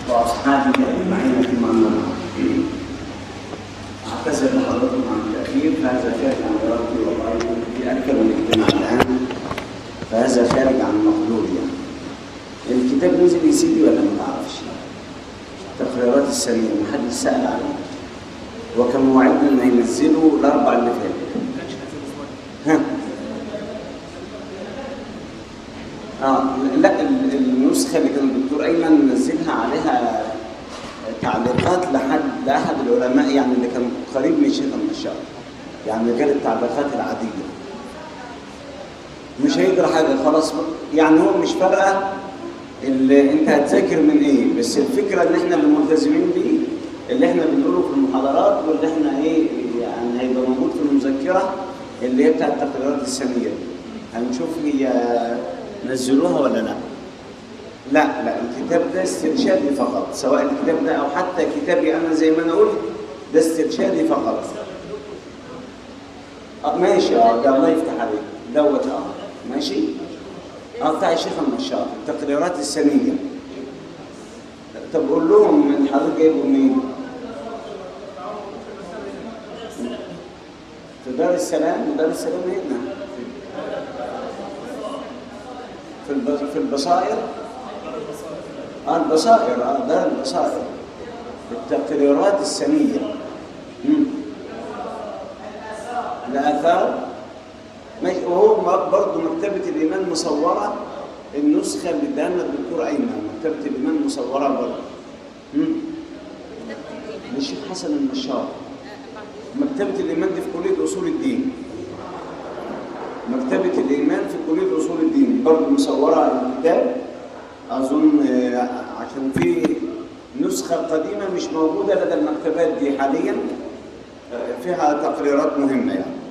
وأصحابه أجمعين في معنى أعتذر لحضراتكم عن التأخير فهذا خارج عن إرادتي والله في أكثر من اجتماع الآن فهذا خارج عن مقدور يعني الكتاب نزل يا سيدي ولا ما تعرفش؟ التقريرات السرية محدش سأل عنه وكان موعدنا إنه ينزله الأربع اللي فات ها اه لا ال- النسخه اللي كان الدكتور ايمن منزلها عليها تعليقات لحد لاحد العلماء يعني اللي كان قريب من الشيخ النشار يعني غير التعليقات العاديه مش هيجرى حاجه خلاص يعني هو مش فارقه اللي انت هتذاكر من ايه بس الفكره ان احنا اللي ملتزمين بيه اللي احنا بنقوله في المحاضرات واللي احنا ايه يعني هيبقى موجود في المذكره اللي هي بتاعت التقريرات السنيه هنشوف هي نزلوها ولا لا لا لا الكتاب ده استرشادي فقط سواء الكتاب ده او حتى كتابي انا زي ما انا قلت ده استرشادي فقط آه ماشي اه ده الله يفتح عليك دوت اه ماشي اه بتاع الشيخ النشاط التقريرات السنيه طب قول لهم من حضرتك جايبه منين؟ في دار السلام دار السلام هنا في الب- في البصائر اه البصائر اه دار البصائر التقريرات السنيه مم. الآثار ماشي وهو برضه مكتبة الإيمان مصورة النسخة اللي اداها لنا الدكتور أيمن مكتبة الإيمان مصورة برضه مم. للشيخ حسن النشار مكتبة الإيمان دي في كلية أصول الدين مكتبة الإيمان في كلية أصول الدين برضه مصورة الكتاب أظن آه، عشان في نسخة قديمة مش موجودة لدى المكتبات دي حاليا آه، فيها تقريرات مهمة يعني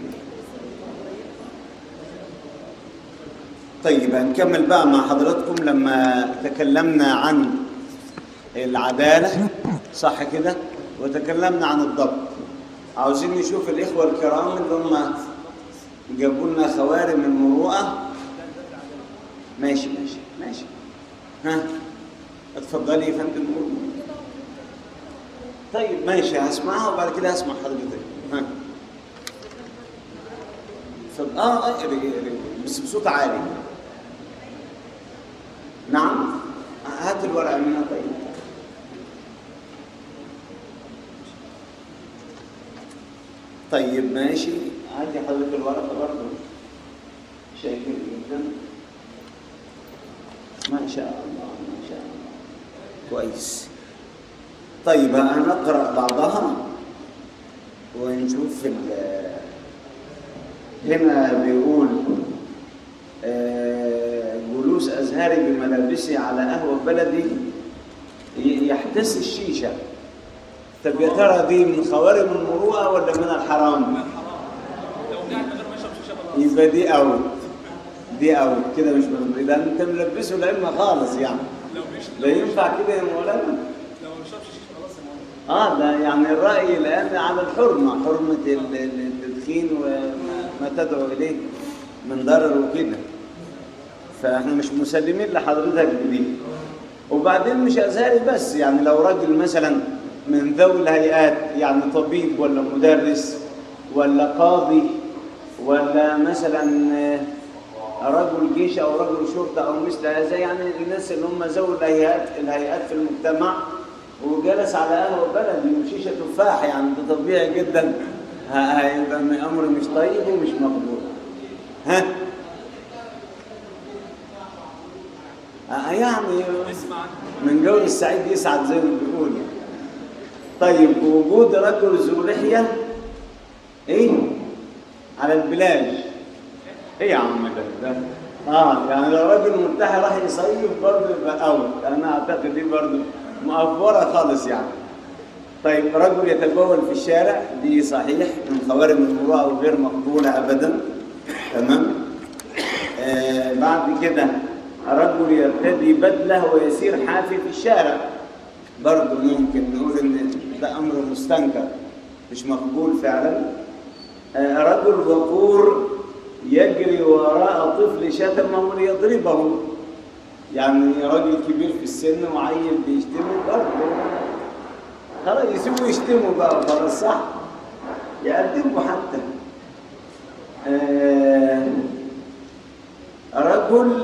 طيب هنكمل بقى مع حضراتكم لما تكلمنا عن العدالة صح كده وتكلمنا عن الضبط عاوزين نشوف الإخوة الكرام اللي هم جابوا لنا خوارم المروءة ماشي ماشي ماشي ها اتفضلي يا فندم قول. طيب ماشي هسمعها وبعد كده هسمع حضرتك ها اتفضل اه اه اقري اقري بس بصوت عالي نعم هات الورقة منها طيب طيب ماشي هاتي حضرتك الورقة برضه شاكر جدا ما شاء الله ما شاء الله كويس طيب هنقرأ بعضها ونشوف ال- هنا بيقول آه، جلوس أزهري بملابسي على قهوة بلدي ي- يحتس الشيشة طب يا ترى دي من خوارم المروءة ولا من الحرام؟ يبقى دي أوت دي أوت كده مش مظبوط ده أنت ملبسه العلم خالص يعني لا ينفع كده يا مولانا اه ده يعني الرأي الآن على الحرمة حرمة ال- ال- التدخين وما تدعو إليه من ضرر وكده فاحنا مش مسلمين لحضرتك بدي وبعدين مش أزهري بس يعني لو راجل مثلا من ذوي الهيئات يعني طبيب ولا مدرس ولا قاضي ولا مثلا آه، رجل جيش او رجل شرطه او مثل هذا يعني الناس اللي هم ذوي الهيئات الهيئات في المجتمع وجلس على قهوه بلدي وشيشه تفاح يعني ده طبيعي جدا ه- هيبقى م- امر مش طيب ومش مقبول ها آه، يعني من جو السعيد يسعد زي ما بيقولوا طيب وجود رجل ذو لحيه ايه على البلاج ايه يا عم ده ده اه يعني لو راجل مرتاح راح يصيف برضه يبقى اوت انا اعتقد دي برضه مأفورة خالص يعني طيب رجل يتبول في الشارع دي صحيح من خوارم المروءة وغير مقبولة ابدا تمام آه بعد كده رجل يرتدي بدله ويسير حافي في الشارع برضه ممكن نقول ان ده امر مستنكر مش مقبول فعلا آه، رجل وقور يجري وراء طفل شتمه ليضربه يعني راجل كبير في السن وعيل بيشتمه برضه خلاص يسيبوا يشتموا بقى خلاص صح يقدموا حتى آه رجل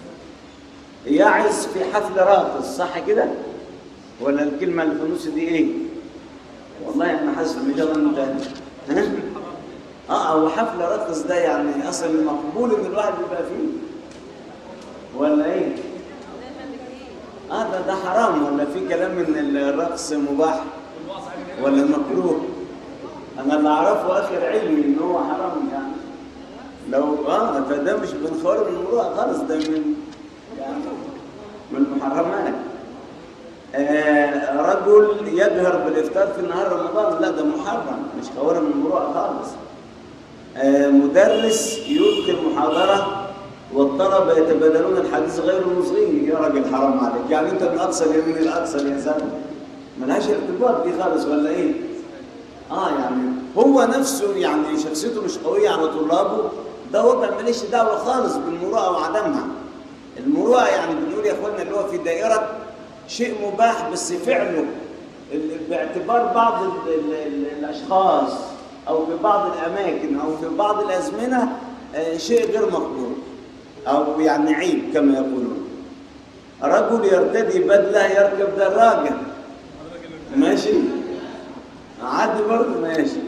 يعز في حفل راقص صح كده ولا الكلمة اللي في النص دي ايه والله انا حاسس ان ده انت ها اه هو حفل راقص ده يعني اصلا مقبول ان الواحد يبقى فيه ولا ايه اه ده ده حرام ولا في كلام ان الرقص مباح ولا مكروه انا اللي اعرفه اخر علمي ان هو حرام يعني لو اه فده مش من خوارم المروءه خالص ده من يعني من المحرمات آه رجل يجهر بالافطار في نهار رمضان لا ده محرم مش خوارم المروءه خالص آه مدرس يلقي المحاضره والطلبه يتبادلون الحديث غير المصغين يا راجل حرام عليك يعني انت من اقصى اليمين الاقصى اليسار ملهاش ارتباط دي خالص ولا ايه؟ اه يعني هو نفسه يعني شخصيته مش قويه على طلابه ده وضع ماليش دعوه خالص بالمروءه وعدمها المروءه يعني بنقول يا اخوانا اللي هو في دائره شيء مباح بس فعله ال- باعتبار بعض ال ال ال الاشخاص او في بعض الاماكن او في بعض الازمنه آه، شيء غير مقبول او يعني عيب كما يقولون رجل يرتدي بدله يركب دراجه ماشي عادي برضه ماشي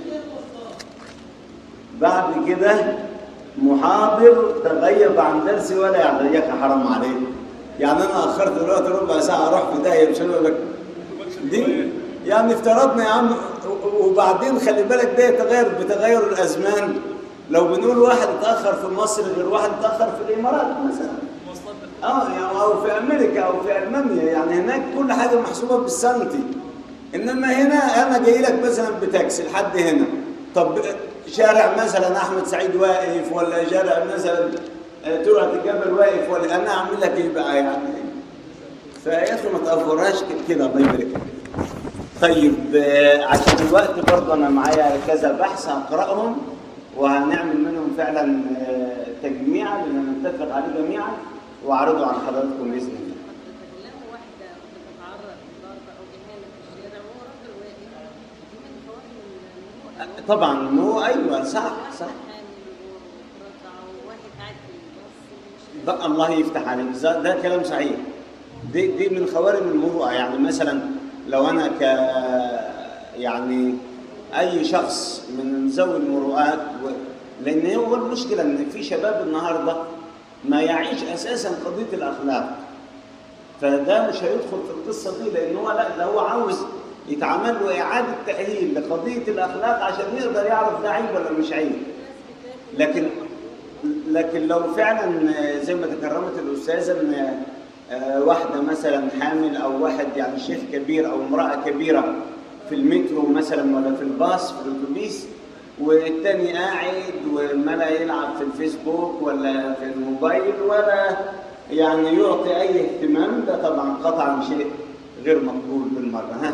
بعد كده محاضر تغيب عن درسي ولا يعطيك حرام عليك يعني انا اخرت دلوقتي ربع ساعه اروح في داهيه مش هقول لك دي يعني افترضنا يا عم وبعدين خلي بالك ده يتغير بتغير الازمان لو بنقول واحد اتاخر في مصر غير واحد اتاخر في الامارات مثلا اه يعني او في امريكا او في المانيا يعني هناك كل حاجه محسوبه بالسنتي انما هنا انا جاي لك مثلا بتاكسي لحد هنا طب شارع مثلا احمد سعيد واقف ولا شارع مثلا آه، ترعه الجبل واقف ولا انا اعمل لك ايه بقى يعني فيا اخي ما تافورهاش كده الله يبارك فيك. طيب آه، عشان الوقت برضه انا معايا كذا بحث هقراهم وهنعمل منهم فعلا آه، تجميع لنتفق عليه جميعا واعرضه على حضراتكم باذن الله لو واحدة بتتعرض لضرب أو إهانة في الشارع وهو راجل واقف دي من فوائد المروءة طبعا مو ايوه صح صح حامل ورضع وواحد قاعد في الباص مش ده الله يفتح عليك ده, ده كلام صحيح دي دي من خوارم المروءه يعني مثلا لو انا ك يعني اي شخص من ذوي المروءات و... لان هو المشكله ان في شباب النهارده ما يعيش اساسا قضيه الاخلاق فده مش هيدخل في القصه دي لان هو لا ده هو عاوز يتعمل له اعاده تاهيل لقضيه الاخلاق عشان يقدر يعرف ده عيب ولا مش عيب لكن لكن لو فعلا زي ما تكرمت الاستاذه ان آه، واحده مثلا حامل او واحد يعني شيخ كبير او امراه كبيره في المترو مثلا ولا في الباص في الاتوبيس والتاني قاعد وملا يلعب في الفيسبوك ولا في الموبايل ولا يعني يعطي اي اهتمام ده طبعا قطعا شيء غير مقبول بالمره ها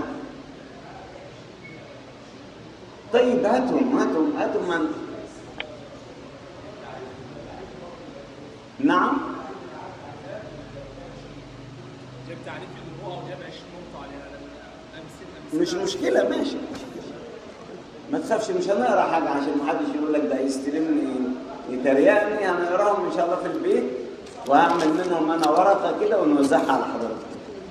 طيب هاتهم هاتهم هاتهم من نعم جاب تعريف المروءه وجاب 20 نقطه عليها لما امثله مش مشكلة ماشي ما تخافش مش هنقرا حاجة عشان ما حدش يقول لك ده يستلمني يتريقني هنقراهم إن شاء الله في البيت وهعمل منهم أنا ورقة كده ونوزعها على حضرتك.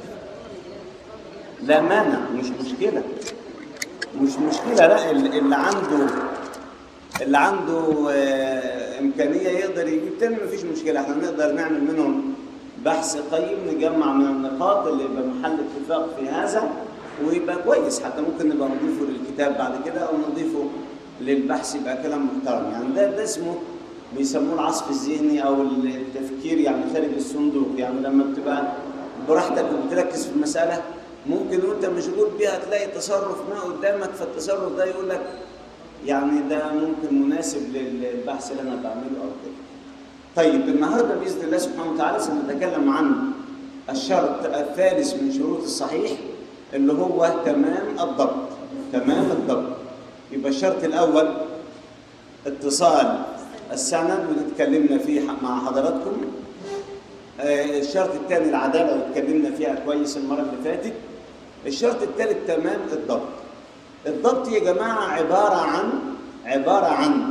لا مانع مش مشكلة مش مشكلة لا اللي اللي عنده اللي عنده آه، إمكانية يقدر يجيب تاني مفيش مشكلة احنا نقدر نعمل منهم بحث قيم نجمع من النقاط اللي يبقى محل اتفاق في هذا ويبقى كويس حتى ممكن نبقى نضيفه للكتاب بعد كده او نضيفه للبحث يبقى كلام محترم يعني ده ده اسمه بيسموه العصف الذهني او التفكير يعني خارج الصندوق يعني لما بتبقى براحتك وبتركز في المساله ممكن وانت مشغول بيها تلاقي تصرف ما قدامك فالتصرف ده يقول لك يعني ده ممكن مناسب للبحث اللي انا بعمله او كده. طيب النهارده باذن الله سبحانه وتعالى سنتكلم عن الشرط الثالث من شروط الصحيح اللي هو تمام الضبط تمام الضبط يبقى الشرط الاول اتصال السند واللي اتكلمنا فيه مع حضراتكم آه، الشرط الثاني العداله واتكلمنا فيها كويس المره اللي فاتت الشرط الثالث تمام الضبط الضبط يا جماعه عباره عن عباره عن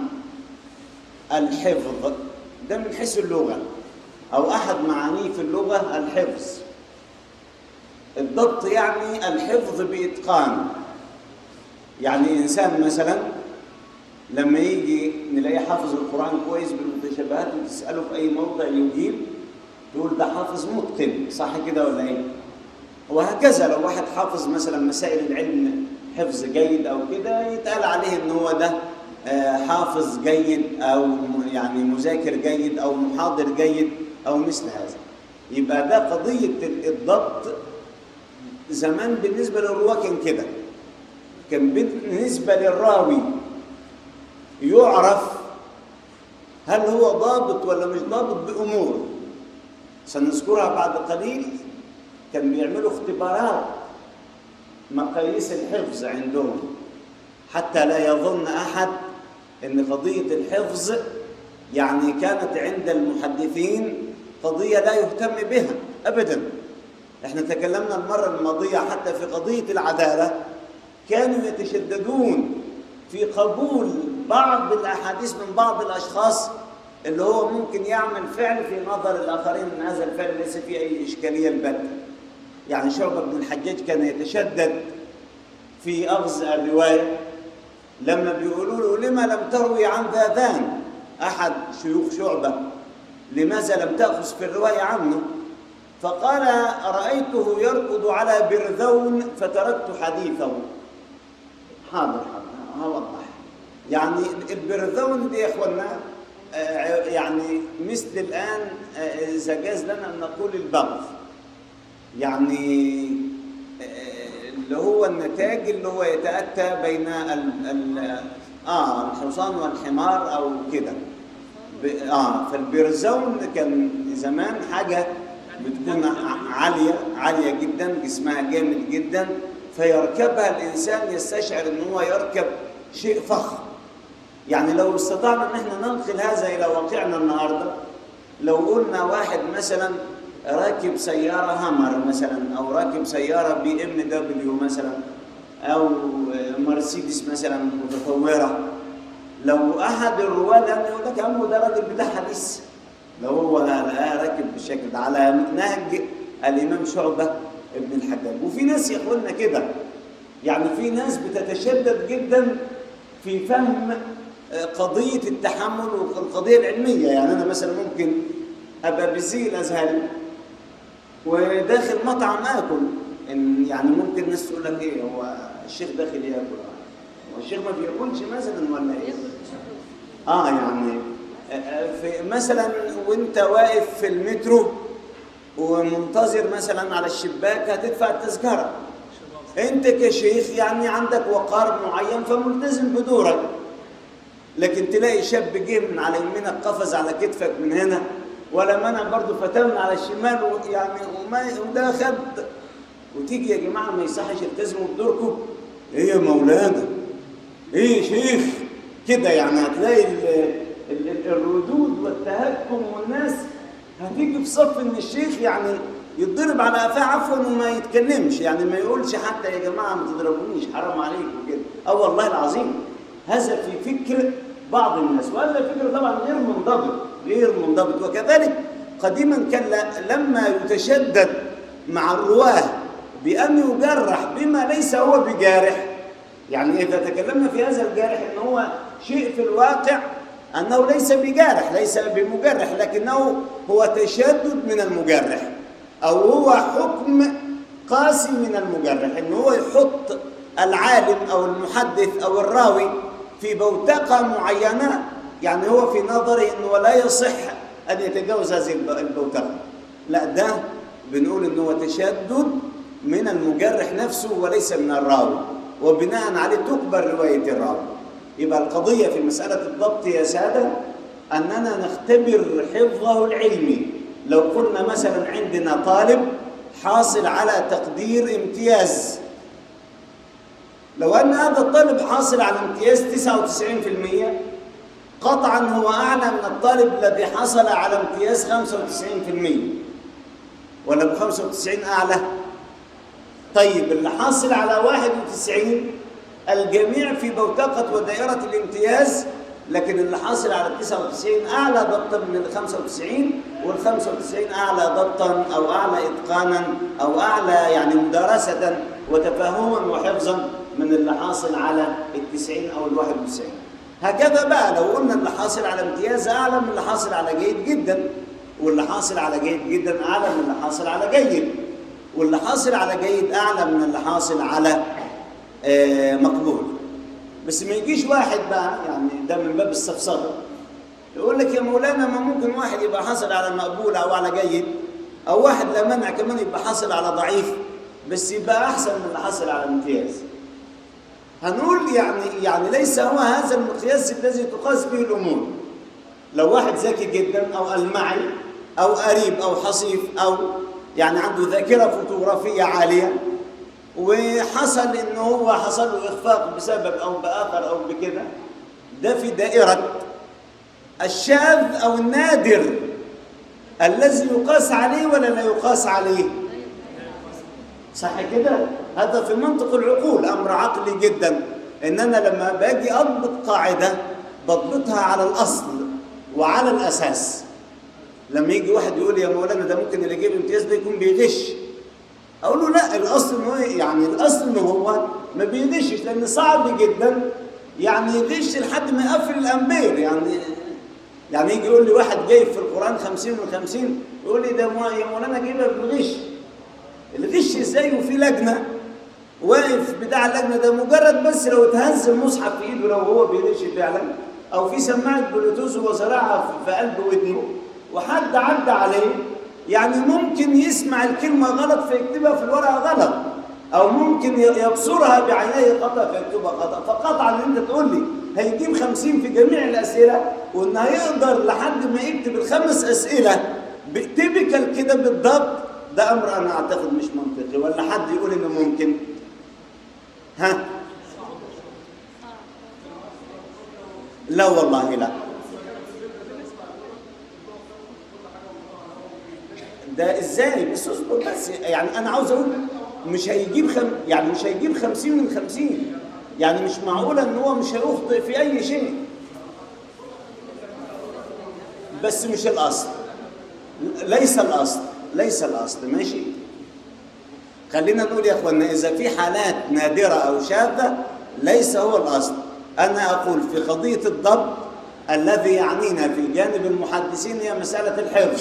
الحفظ ده من حيث اللغه او احد معانيه في اللغه الحفظ الضبط يعني الحفظ باتقان يعني انسان مثلا لما يجي نلاقيه حافظ القران كويس بالمتشابهات وتساله في اي موضع يجيب تقول ده حافظ متقن صح كده ولا ايه وهكذا لو واحد حافظ مثلا مسائل العلم حفظ جيد او كده يتقال عليه ان هو ده آه، حافظ جيد او م- يعني مذاكر جيد او محاضر جيد او مثل هذا يبقى ده قضيه ال- الضبط زمان بالنسبه للرواه كان كده كان بالنسبه للراوي يعرف هل هو ضابط ولا مش ضابط بامور سنذكرها بعد قليل كان بيعملوا اختبارات مقاييس الحفظ عندهم حتى لا يظن احد ان قضيه الحفظ يعني كانت عند المحدثين قضيه لا يهتم بها ابدا احنا تكلمنا المره الماضيه حتى في قضيه العداله كانوا يتشددون في قبول بعض الاحاديث من بعض الاشخاص اللي هو ممكن يعمل فعل في نظر الاخرين ان هذا الفعل ليس فيه اي اشكاليه البتة يعني شعبه بن الحجاج كان يتشدد في اخذ الروايه لما بيقولوا له لما لم تروي عن ذاذان احد شيوخ شعبه لماذا لم تاخذ في الروايه عنه فقال رايته يركض على برذون فتركت حديثه حاضر حاضر هوضح يعني البرذون دي يا اخوانا آه، يعني مثل الان آه، اذا جاز لنا ان نقول البغض يعني آه، اللي هو النتاج اللي هو يتاتى بين ال ال اه الحصان والحمار او كده ب- اه فالبرزون كان زمان حاجه بتكون ع- عاليه عاليه جدا جسمها جامد جدا فيركبها الانسان يستشعر ان هو يركب شيء فخم يعني لو استطعنا ان احنا ننقل هذا الى واقعنا النهارده لو قلنا واحد مثلا راكب سياره هامر مثلا او راكب سياره بي ام دبليو مثلا او مرسيدس مثلا متطوره لو احد الرواه لان يقول لك يا عم ده راجل بتاع حديث لو هو لا لا راكب بالشكل ده على نهج الامام شعبه ابن الحجاج وفي ناس يا اخوانا كده يعني في ناس بتتشدد جدا في فهم آه، قضيه التحمل والقضيه العلميه يعني انا مثلا ممكن ابقى بزي الازهري وداخل مطعم اكل إن يعني ممكن الناس تقول لك ايه هو الشيخ داخل ياكل هو الشيخ ما بياكلش مثلا ولا ايه؟ اه يعني آه، آه، في مثلا وانت واقف في المترو ومنتظر مثلا على الشباك هتدفع التذكره انت كشيخ يعني عندك وقار معين فملتزم بدورك لكن تلاقي شاب جه من على يمينك قفز على كتفك من هنا ولا منع برضه فتاون على الشمال و- يعني وما وده خد وتيجي يا جماعه ما يصحش التزموا بدوركم ايه يا مولانا ايه يا شيخ كده يعني هتلاقي ال- ال- ال- الردود والتهكم والناس هتيجي في صف ان الشيخ يعني يتضرب على قفاه عفوا وما يتكلمش يعني ما يقولش حتى يا جماعه ما تضربونيش حرام عليكم كده اه والله العظيم هذا في فكر بعض الناس وهذا الفكر طبعا غير منضبط غير منضبط وكذلك قديما كان ل- لما يتشدد مع الرواه بأن يجرح بما ليس هو بجارح يعني إذا تكلمنا في هذا الجارح أن هو شيء في الواقع أنه ليس بجارح ليس بمجرح لكنه هو تشدد من المجرح أو هو حكم قاسي من المجرح أنه هو يحط العالم أو المحدث أو الراوي في بوتقة معينة يعني هو في نظره أنه لا يصح أن يتجاوز هذه الب- البوتقة لا ده بنقول أنه هو تشدد من المجرح نفسه وليس من الراوي وبناء عليه تقبل رواية الراوي يبقى القضية في مسألة الضبط يا سادة أننا نختبر حفظه العلمي لو قلنا مثلا عندنا طالب حاصل على تقدير امتياز لو أن هذا الطالب حاصل على امتياز 99% قطعا هو أعلى من الطالب الذي حصل على امتياز 95% ولا ابو 95 اعلى طيب اللي حاصل على 91 الجميع في بوتقة ودائرة الامتياز لكن اللي حاصل على 99 أعلى ضبطا من ال 95 وال 95 أعلى ضبطا أو أعلى إتقانا أو أعلى يعني مدارسة وتفهما وحفظا من اللي حاصل على ال 90 أو ال 91 هكذا بقى لو قلنا اللي حاصل على امتياز أعلى من اللي حاصل على جيد جدا واللي حاصل على جيد جدا أعلى من اللي حاصل على جيد واللي حاصل على جيد أعلى من اللي حاصل على آه، مقبول بس ما يجيش واحد بقى يعني ده من باب السفسطه يقول لك يا مولانا ما ممكن واحد يبقى حاصل على مقبول او على جيد او واحد لا منع كمان يبقى حاصل على ضعيف بس يبقى احسن من اللي حاصل على امتياز هنقول يعني يعني ليس هو هذا المقياس الذي تقاس به الامور لو واحد ذكي جدا او المعي او قريب او حصيف او يعني عنده ذاكره فوتوغرافيه عاليه وحصل ان هو حصل له اخفاق بسبب او باخر او بكده ده في دائره الشاذ او النادر الذي يقاس عليه ولا لا يقاس عليه صح كده هذا في منطق العقول امر عقلي جدا ان انا لما باجي اضبط قاعده بضبطها على الاصل وعلى الاساس لما يجي واحد يقول يا مولانا ده ممكن اللي يجيب امتياز ده يكون بيغش اقول له لا الاصل ان هو يعني الاصل ان هو ما بيغشش لان صعب جدا يعني يغش لحد ما يقفل الامبير يعني يعني يجي يقول لي واحد جايب في القران 50 من 50 يقول لي ده مو- يا مولانا جايبها بالغش الغش ازاي وفي لجنه واقف بتاع اللجنه ده مجرد بس لو اتهز المصحف في ايده لو هو بيغش فعلا او في سماعه بلوتوث هو زرعها في- في قلب ودنه وحد عدى عليه يعني ممكن يسمع الكلمه غلط فيكتبها في الورقه غلط او ممكن ي- يبصرها بعينيه خطا فيكتبها خطا فقطعا ان انت تقول لي هيجيب 50 في جميع الاسئله وان هيقدر لحد ما يكتب الخمس اسئله تيبيكال كده بالضبط ده امر انا اعتقد مش منطقي ولا حد يقول انه ممكن ها لا والله لا ده ازاي بس اصبر بس يعني انا عاوز اقول مش هيجيب خم يعني مش هيجيب 50 من 50 يعني مش معقوله ان هو مش هيخطئ في اي شيء بس مش الاصل ليس الاصل ليس الاصل ماشي خلينا نقول يا اخوانا اذا في حالات نادره او شاذه ليس هو الاصل انا اقول في قضيه الضبط الذي يعنينا في جانب المحدثين هي مساله الحفظ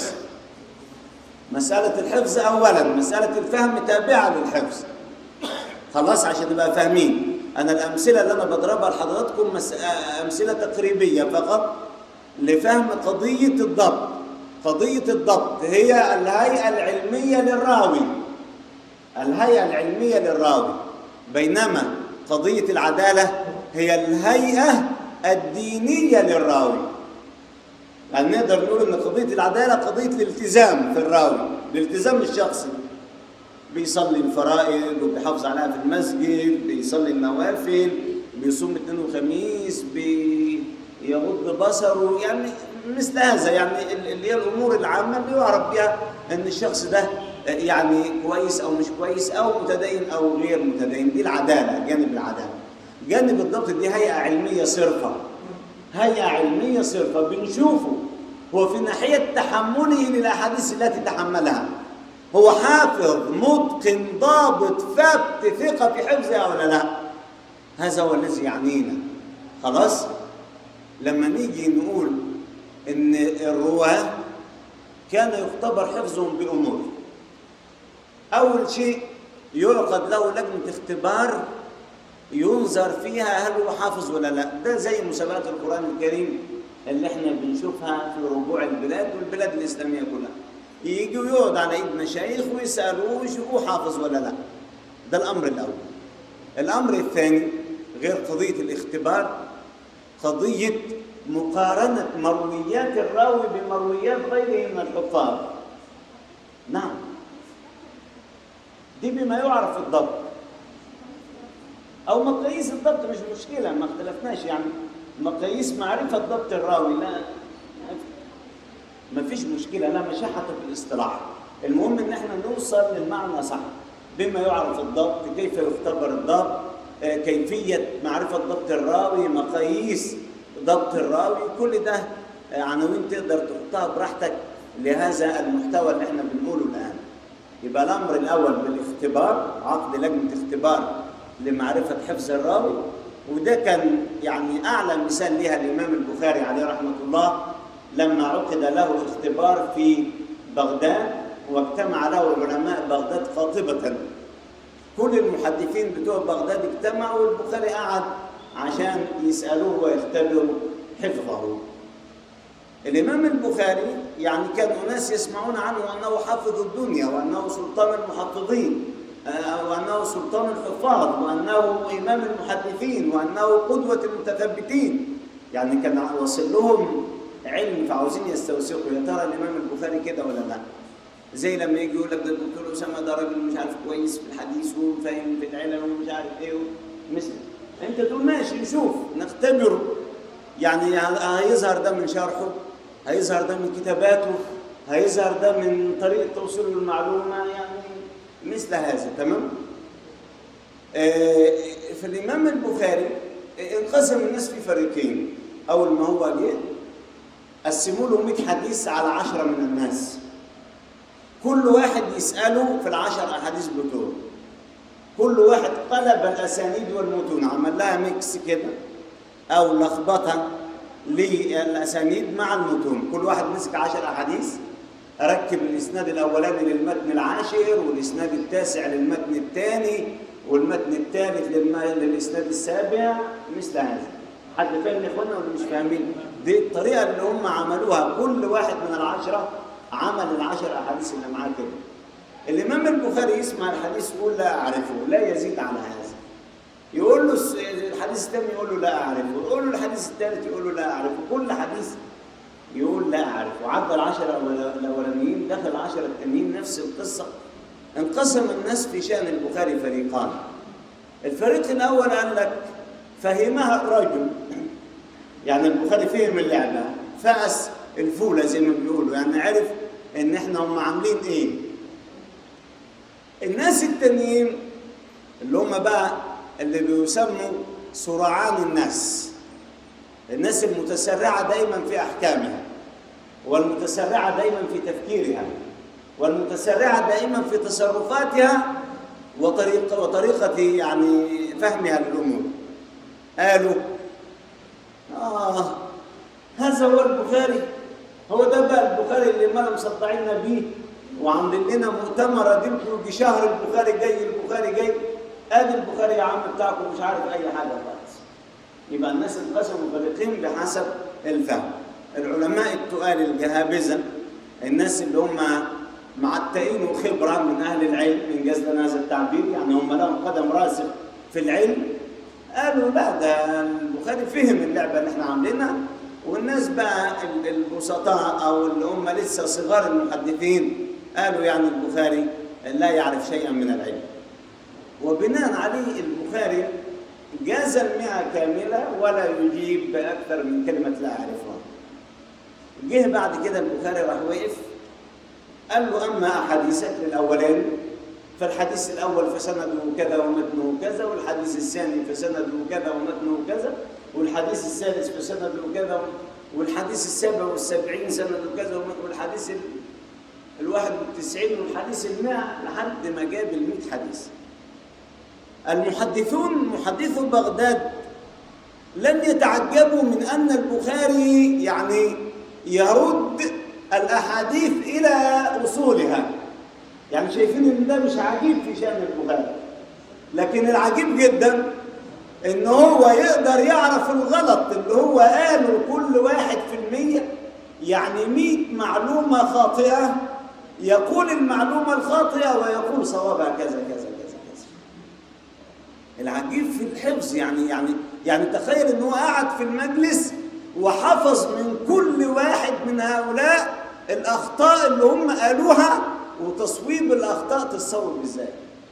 مساله الحفظ اولا مساله الفهم تابعه للحفظ خلاص عشان نبقى فاهمين انا الامثله اللي انا بضربها لحضراتكم مس... امثله تقريبيه فقط لفهم قضيه الضبط قضيه الضبط هي الهيئه العلميه للراوي الهيئه العلميه للراوي بينما قضيه العداله هي الهيئه الدينيه للراوي يعني نقدر نقول ان قضيه العداله قضيه الالتزام في الراوي الالتزام الشخصي بيصلي الفرائض وبيحافظ عليها في المسجد بيصلي النوافل بيصوم اثنين وخميس بيغض بصره يعني مثل هذا يعني اللي هي الامور العامه اللي يعرف بها ان الشخص ده يعني كويس او مش كويس او متدين او غير متدين دي العداله جانب العداله جانب الضبط دي هيئه علميه صرفه هيئه علميه صرفه بنشوفه هو في ناحيه تحمله للاحاديث التي تحملها هو حافظ متقن ضابط ثبت ثقة في حفظها ولا لا هذا هو الذي يعنينا خلاص لما نيجي نقول ان الرواه كان يختبر حفظهم بامور اول شيء يعقد له لجنه اختبار ينظر فيها هل هو حافظ ولا لا ده زي مسابقات القران الكريم اللي احنا بنشوفها في ربوع البلاد والبلاد الاسلاميه كلها يجوا يقعد على ايد مشايخ ويسالوه ويشوفوه حافظ ولا لا ده الامر الاول الامر الثاني غير قضيه الاختبار قضيه مقارنه مرويات الراوي بمرويات غيره من الحفاظ نعم دي بما يعرف الضبط او مقاييس الضبط مش مشكله ما اختلفناش يعني مقاييس معرفه ضبط الراوي لا ما فيش مشكله لا مشحه في الاصطلاح المهم ان احنا نوصل للمعنى صح بما يعرف الضبط كيف يختبر الضبط آه، كيفيه معرفه ضبط الراوي مقاييس ضبط الراوي كل ده آه، عناوين تقدر تحطها براحتك لهذا المحتوى اللي احنا بنقوله الان يبقى الامر الاول بالاختبار عقد لجنه اختبار لمعرفه حفظ الراوي وده كان يعني اعلى مثال ليها الامام البخاري عليه رحمه الله لما عقد له اختبار في بغداد واجتمع له علماء بغداد قاطبه كل المحدثين بتوع بغداد اجتمعوا والبخاري قعد عشان يسالوه ويختبروا حفظه الإمام البخاري يعني كان أناس يسمعون عنه أنه حافظ الدنيا وأنه سلطان المحفظين آه، وأنه سلطان الحفاظ وأنه إمام المحدثين وأنه قدوة المتثبتين يعني كان وصل لهم علم فعاوزين يستوثقوا يا ترى الإمام البخاري كده ولا لا زي لما يجي يقول لك ده الدكتور أسامة ده راجل مش عارف كويس في الحديث وفاهم في العلل ومش عارف إيه مثل أنت تقول ماشي نشوف نختبره يعني هيظهر ده من شرحه هيظهر ده من كتاباته هيظهر ده من طريقة توصيله المعلومة يعني مثل هذا تمام آه، في الإمام البخاري انقسم الناس في فريقين أول ما هو جه قسموا له 100 حديث على 10 من الناس كل واحد يسأله في العشر أحاديث بتوعه كل واحد قلب الأسانيد والمتون عمل لها ميكس كده أو لخبطة للأسانيد مع المتون كل واحد مسك عشر أحاديث ركب الإسناد الأولاني للمتن العاشر والإسناد التاسع للمتن الثاني والمتن الثالث للم- للإسناد السابع مثل هذا حد فاهم يا إخوانا ولا مش فاهمين؟ دي الطريقة اللي هم عملوها كل واحد من العشرة عمل العشر أحاديث اللي معاه كده الإمام البخاري يسمع الحديث يقول لا أعرفه لا يزيد على هذا يقول له الس- الحديث الثاني يقول له لا اعرفه يقول له الحديث الثالث يقول له لا اعرفه كل حديث يقول لا اعرفه عدى العشرة الأول- الاولانيين دخل العشرة التانيين نفس القصة انقسم الناس في شأن البخاري فريقان الفريق الأول قال لك فهمها الرجل يعني البخاري فهم اللعبة فأس الفولة زي ما بيقولوا يعني عرف ان احنا هم عاملين ايه الناس التانيين اللي هم بقى اللي بيسموا سرعان الناس الناس المتسرعة دايما في أحكامها والمتسرعة دايما في تفكيرها والمتسرعة دائما في تصرفاتها وطريقة وطريقة يعني فهمها للأمور قالوا آه هذا هو البخاري هو ده بقى البخاري اللي ما مصدعينا بيه وعاملين لنا مؤتمر اديلكم يجي شهر البخاري جاي البخاري جاي ادي البخاري يا عم بتاعكم مش عارف اي حاجه خالص يبقى الناس انقسموا فريقين بحسب الفهم العلماء التقال الجهابذه الناس اللي هم معتقين وخبره من اهل العلم ان جاز لنا هذا التعبير يعني هم لهم قدم راسخ في العلم قالوا لا ده البخاري فهم اللعبه اللي احنا عاملينها والناس بقى ال- البسطاء او اللي هم لسه صغار المحدثين قالوا يعني البخاري لا يعرف شيئا من العلم وبناء عليه البخاري جاز المئة كاملة ولا يجيب بأكثر من كلمة لا أعرفها جه بعد كده البخاري راح وقف قال له أما أحاديثك للأولين فالحديث الأول فسنده كذا ومتنه كذا والحديث الثاني فسنده كذا ومتنه كذا والحديث الثالث فسنده كذا والحديث السابع والسبعين سنده كذا ومتنه والحديث ال- الواحد والتسعين والحديث المئة لحد ما جاب المئة حديث المحدثون محدثو بغداد لم يتعجبوا من أن البخاري يعني يرد الأحاديث إلى أصولها يعني شايفين إن ده مش عجيب في شأن البخاري لكن العجيب جدا إن هو يقدر يعرف الغلط اللي هو قاله كل واحد في المية يعني مئة معلومة خاطئة يقول المعلومة الخاطئة ويقول صوابها كذا كذا كذا كذا العجيب في الحفظ يعني يعني يعني تخيل ان هو قعد في المجلس وحفظ من كل واحد من هؤلاء الاخطاء اللي هم قالوها وتصويب الاخطاء تصوب ازاي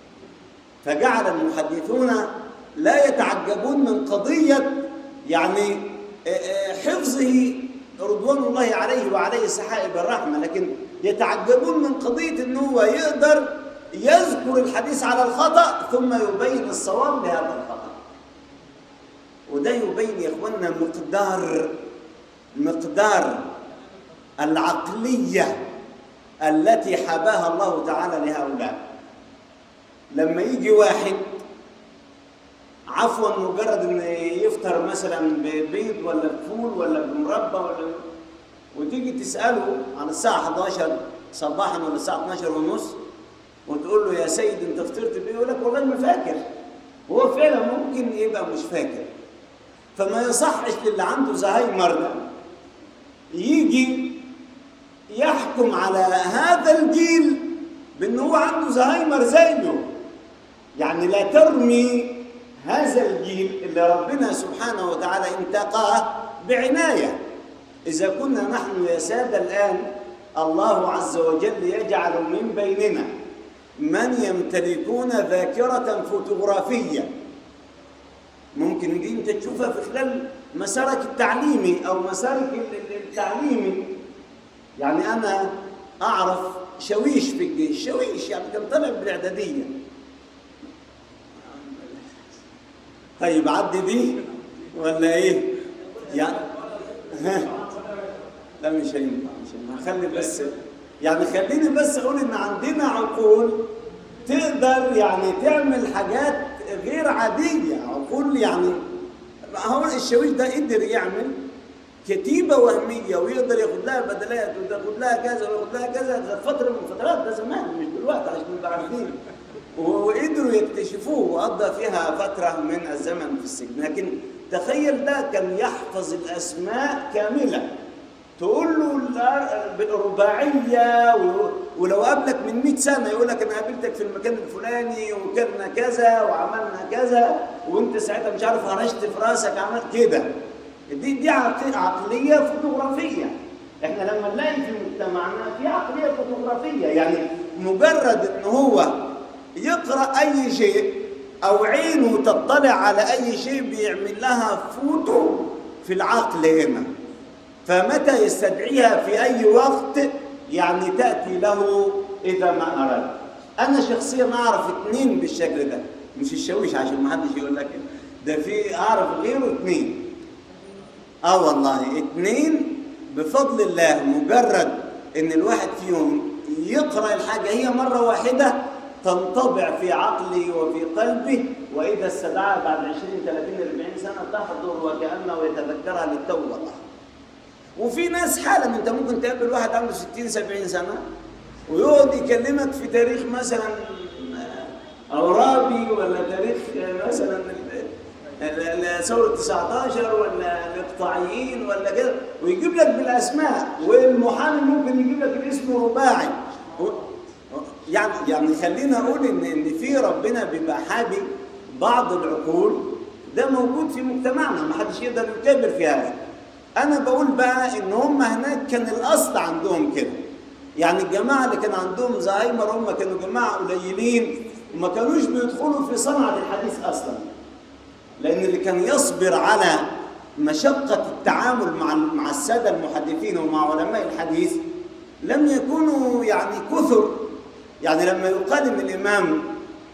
فجعل المحدثون لا يتعجبون من قضيه يعني آه، آه، حفظه رضوان الله عليه وعليه سحائب الرحمه لكن يتعجبون من قضية إن هو يقدر يذكر الحديث على الخطأ ثم يبين الصواب لهذا الخطأ وده يبين يا إخواننا مقدار مقدار العقلية التي حباها الله تعالى لهؤلاء لما يجي واحد عفوا مجرد ان يفطر مثلا ببيض ولا بفول ولا بمربى ولا وتيجي تساله عن الساعه 11 صباحا ولا الساعه 12 ونص وتقول له يا سيد انت فطرت بايه يقول لك والله ما فاكر هو فعلا ممكن يبقى مش فاكر فما يصحش للي عنده زهايمر ده يجي يحكم على هذا الجيل بان هو عنده زهايمر زيه يعني لا ترمي هذا الجيل اللي ربنا سبحانه وتعالى انتقاه بعنايه اذا كنا نحن يا ساده الان الله عز وجل يجعل من بيننا من يمتلكون ذاكره فوتوغرافيه ممكن دي انت تشوفها في خلال مسارك التعليمي او مسارك التعليمي يعني انا اعرف شويش في الجيش شويش يعني كان طالع بالاعداديه طيب عدي دي ولا ايه يعني ها لا مش هينفع مش هينفع خلي بس يعني خليني بس اقول ان عندنا عقول تقدر يعني تعمل حاجات غير عاديه عقول يعني هو الشاويش ده قدر يعمل كتيبة وهمية ويقدر ياخد لها بدلات وياخد لها كذا وياخد لها كذا ده فترة من فترات ده زمان مش دلوقتي عشان نبقى عارفين وقدروا يكتشفوه وقضى فيها فترة من الزمن في السجن لكن تخيل ده كان يحفظ الأسماء كاملة تقول له بالرباعية ولو قابلك من 100 سنة يقول لك أنا قابلتك في المكان الفلاني وكلنا كذا وعملنا كذا وأنت ساعتها مش عارف هرشت في راسك عملت كده دي دي عقلية فوتوغرافية احنا لما نلاقي في مجتمعنا في عقلية فوتوغرافية يعني مجرد ان هو يقرأ أي شيء أو عينه تطلع على أي شيء بيعمل لها فوتو في العقل هنا فمتى يستدعيها في أي وقت يعني تأتي له إذا ما أراد أنا شخصيا أعرف اثنين بالشكل ده مش الشاويش عشان ما حدش يقول لك ده في أعرف غيره اثنين اه والله اتنين بفضل الله مجرد ان الواحد فيهم يقرا الحاجه هي مره واحده تنطبع في عقلي وفي قلبي واذا استدعاها بعد 20 30 40 سنه تحضر وكانه يتذكرها للتو والله وفي ناس حالا انت ممكن تقابل واحد عنده 60 70 سنه ويقعد يكلمك في تاريخ مثلا اورابي ولا تاريخ مثلا ثورة 19 ولا الاقطاعيين ولا كده ويجيب لك بالاسماء والمحامي ممكن يجيب لك الاسم رباعي يعني يعني خلينا اقول ان ان في ربنا بيبقى حابي بعض العقول ده موجود في مجتمعنا ما حدش يقدر يكبر في هذا انا بقول بقى ان هم هناك كان الاصل عندهم كده يعني الجماعه اللي كان عندهم زهايمر هم كانوا جماعه قليلين وما كانوش بيدخلوا في صنعه الحديث اصلا لأن اللي كان يصبر على مشقة التعامل مع مع السادة المحدثين ومع علماء الحديث لم يكونوا يعني كثر يعني لما يقال ان الإمام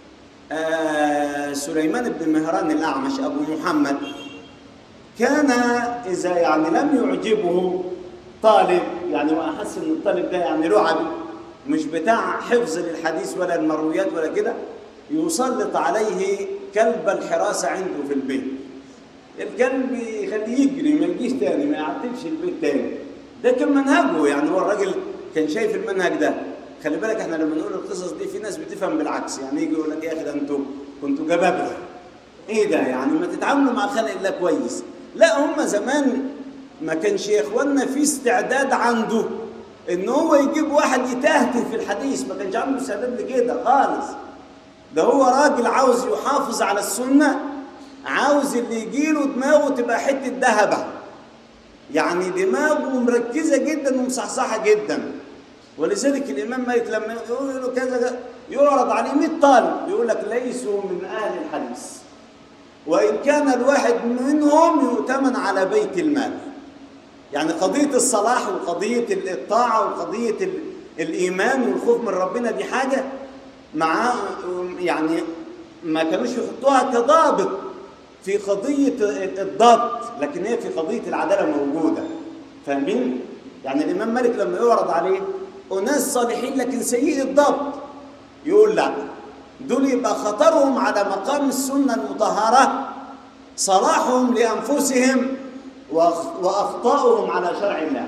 آه سليمان بن مهران الأعمش أبو محمد كان إذا يعني لم يعجبه طالب يعني وأحس إن الطالب ده يعني لعبي مش بتاع حفظ للحديث ولا المرويات ولا كده يسلط عليه كلب الحراسة عنده في البيت الكلب يخليه يجري ما يجيش تاني ما يعتبش البيت تاني ده كان منهجه يعني هو الراجل كان شايف المنهج ده خلي بالك احنا لما نقول القصص دي في ناس بتفهم بالعكس يعني يجي يقول لك يا اخي ده انتوا كنتوا جبابره ايه ده يعني ما تتعاملوا مع خلق الله كويس لا هم زمان ما كانش يا اخوانا في استعداد عنده ان هو يجيب واحد يتهته في الحديث ما كانش عنده استعداد لكده خالص ده هو راجل عاوز يحافظ على السنة عاوز اللي يجيله دماغه تبقى حتة ذهبة يعني دماغه مركزة جدا ومصحصحة جدا ولذلك الإمام مالك لما يقول له كذا يعرض عليه 100 طالب يقول لك ليسوا من أهل الحديث وإن كان الواحد منهم يؤتمن على بيت المال يعني قضية الصلاح وقضية الطاعة وقضية الايمان والخوف من ربنا دي حاجه مع يعني ما كانوش يحطوها كضابط في قضيه الضبط لكن هي في قضيه العداله موجوده فاهمين يعني الامام مالك لما يعرض عليه اناس صالحين لكن سيئي الضبط يقول لا دول يبقى خطرهم على مقام السنه المطهره صلاحهم لانفسهم وأخ- واخطاؤهم على شرع الله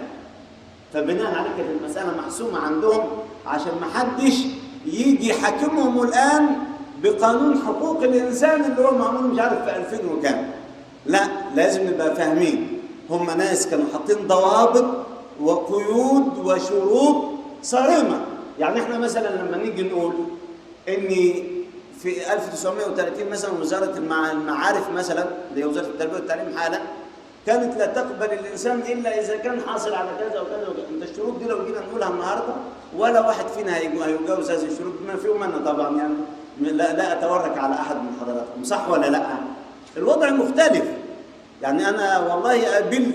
فبناء عليه كانت المساله محسومه عندهم عشان ما حدش يجي يحاكمهم الان بقانون حقوق الانسان اللي هو معمول مش عارف في 2000 وكام لا لازم نبقى فاهمين هم ناس كانوا حاطين ضوابط وقيود وشروط صارمه يعني احنا مثلا لما نيجي نقول ان في 1930 مثلا وزاره المع- المعارف مثلا اللي هي وزاره التربيه والتعليم حالا كانت لا تقبل الانسان الا اذا كان حاصل على كذا وكذا وكذا انت الشروط دي لو جينا نقولها النهارده ولا واحد فينا هيجو- هيجاوز هذه الشروط بما فيهم انا طبعا يعني لا لا اتورك على احد من حضراتكم صح ولا لا؟ الوضع مختلف يعني انا والله قابلت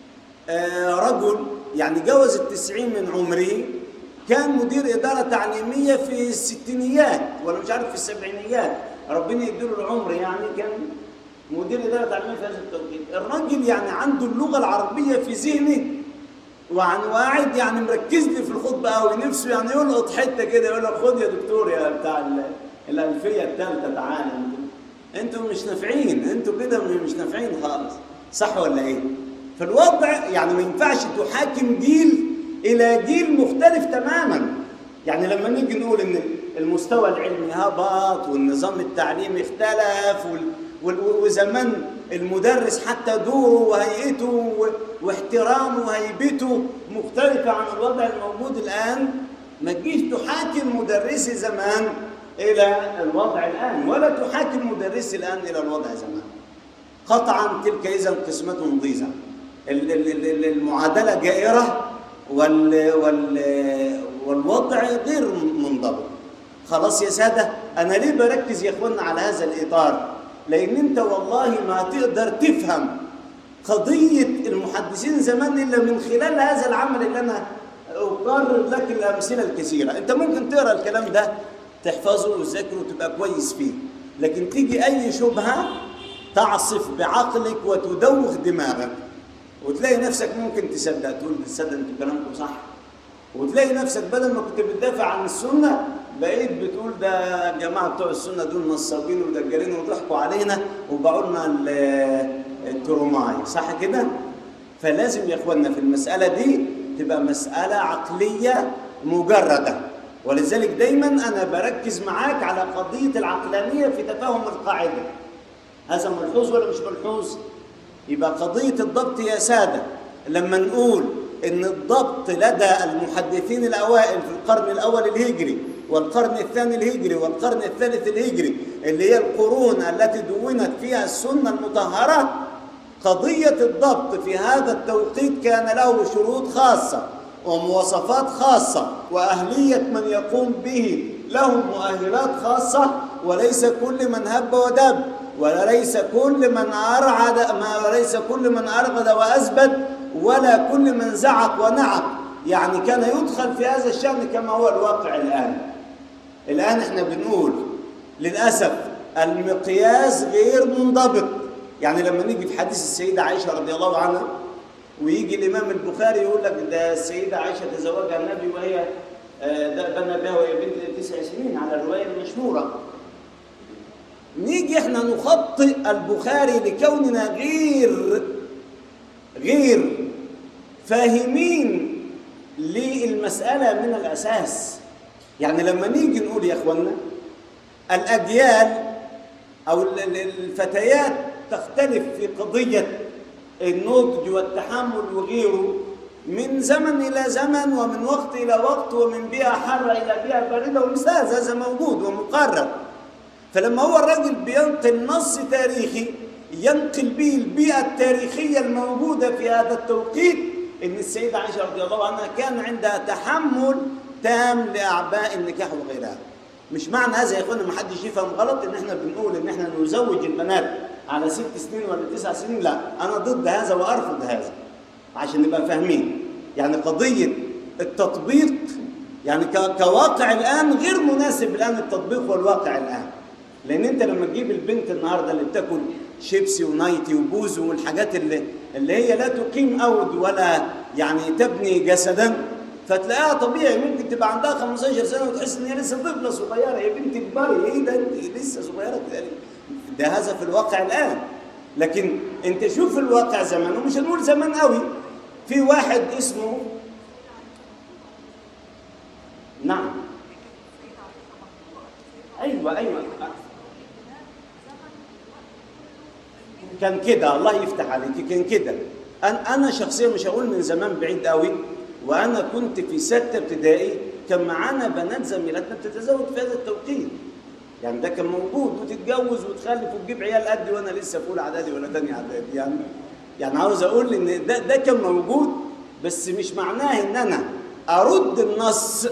آه، رجل يعني جاوز التسعين من عمره كان مدير إدارة تعليمية في الستينيات ولا مش عارف في السبعينيات ربنا يديله العمر يعني كان مدير إدارة تعليمية في هذا التوقيت الراجل يعني عنده اللغة العربية في ذهنه وعن واعد يعني مركز لي في الخطبة قوي نفسه يعني يلقط حتة كده يقول لك خد يا دكتور يا بتاع ال- الألفية الثالثة تعالى انتوا انتوا مش نافعين انتوا كده مش نافعين خالص صح ولا ايه؟ فالوضع يعني ما ينفعش تحاكم جيل الى جيل مختلف تماما يعني لما نيجي نقول ان المستوى العلمي هبط والنظام التعليمي اختلف وال- وال- وزمان المدرس حتى دوره وهيئته و- واحترامه وهيبته مختلفة عن الوضع الموجود الآن ما تجيش تحاكم مدرسي زمان إلى الوضع الآن ولا تحاكم مدرسي الآن إلى الوضع زمان قطعا تلك إذا قسمة ضيزة ال- ال- ال- المعادلة جائرة وال وال والوضع غير منضبط خلاص يا سادة أنا ليه بركز يا إخوانا على هذا الإطار لأن أنت والله ما تقدر تفهم قضية المحدثين زمان إلا من خلال هذا العمل اللي أنا أقرر لك الأمثلة الكثيرة أنت ممكن تقرأ الكلام ده تحفظه وتذاكره وتبقى كويس فيه لكن تيجي أي شبهة تعصف بعقلك وتدوخ دماغك وتلاقي نفسك ممكن تصدق تقول تصدق انتوا كلامكم صح وتلاقي نفسك بدل ما كنت بتدافع عن السنه بقيت بتقول ده الجماعه بتوع السنه دول نصابين ودجالين وضحكوا علينا وباعوا لنا ال- التروماي صح كده؟ فلازم يا اخوانا في المساله دي تبقى مساله عقليه مجرده ولذلك دايما انا بركز معاك على قضيه العقلانيه في تفاهم القاعده هذا ملحوظ ولا مش ملحوظ؟ يبقى قضية الضبط يا سادة لما نقول إن الضبط لدى المحدثين الأوائل في القرن الأول الهجري والقرن الثاني الهجري والقرن الثالث الهجري اللي هي القرون التي دونت فيها السنة المطهرة قضية الضبط في هذا التوقيت كان له شروط خاصة ومواصفات خاصة وأهلية من يقوم به له مؤهلات خاصة وليس كل من هب ودب وليس كل من أرعد ما وليس كل من أرغد وأثبت ولا كل من زعق ونعق يعني كان يدخل في هذا الشأن كما هو الواقع الآن الآن احنا بنقول للأسف المقياس غير منضبط يعني لما نيجي في حديث السيدة عائشة رضي الله عنها ويجي الإمام البخاري يقول لك ده السيدة عائشة تزوجها النبي وهي آه، ده بنى بها وهي بنت تسع سنين على الرواية المشهورة نيجي احنا نخطئ البخاري لكوننا غير غير فاهمين للمسألة من الأساس يعني لما نيجي نقول يا اخوانا الأجيال أو ال- ال- الفتيات تختلف في قضية النضج والتحمل وغيره من زمن إلى زمن ومن وقت إلى وقت ومن بيئة حارة إلى بيئة باردة ومثال هذا موجود ومقرر فلما هو الراجل بينقل نص تاريخي ينقل به البيئة التاريخية الموجودة في هذا التوقيت إن السيدة عائشة رضي الله عنها كان عندها تحمل تام لأعباء النكاح وغيرها مش معنى هذا يا اخوانا ما حدش يفهم غلط ان احنا بنقول ان احنا نزوج البنات على ست سنين ولا تسع سنين لا انا ضد هذا وارفض هذا عشان نبقى فاهمين يعني قضيه التطبيق يعني ك- كواقع الان غير مناسب الان التطبيق والواقع الان لان انت لما تجيب البنت النهارده اللي بتاكل شيبسي ونايتي وبوزو والحاجات اللي اللي هي لا تقيم اود ولا يعني تبني جسدا فتلاقيها طبيعي ممكن تبقى عندها 15 سنه وتحس ان هي لسه طفله صغيره يا بنت كبري ايه ده انت لسه صغيره كده ليه؟ ده هذا في الواقع الان لكن انت شوف الواقع زمان ومش هنقول زمان قوي في واحد اسمه نعم ايوه ايوه كان كده الله يفتح عليك كان كده انا انا شخصيا مش هقول من زمان بعيد قوي وانا كنت في سته ابتدائي كان معانا بنات زميلاتنا بتتزوج في هذا التوقيت يعني ده كان موجود وتتجوز وتخلف وتجيب عيال قدي وانا لسه في اولى اعدادي ولا تاني اعدادي يعني يعني عاوز اقول ان ده ده كان موجود بس مش معناه ان انا ارد النص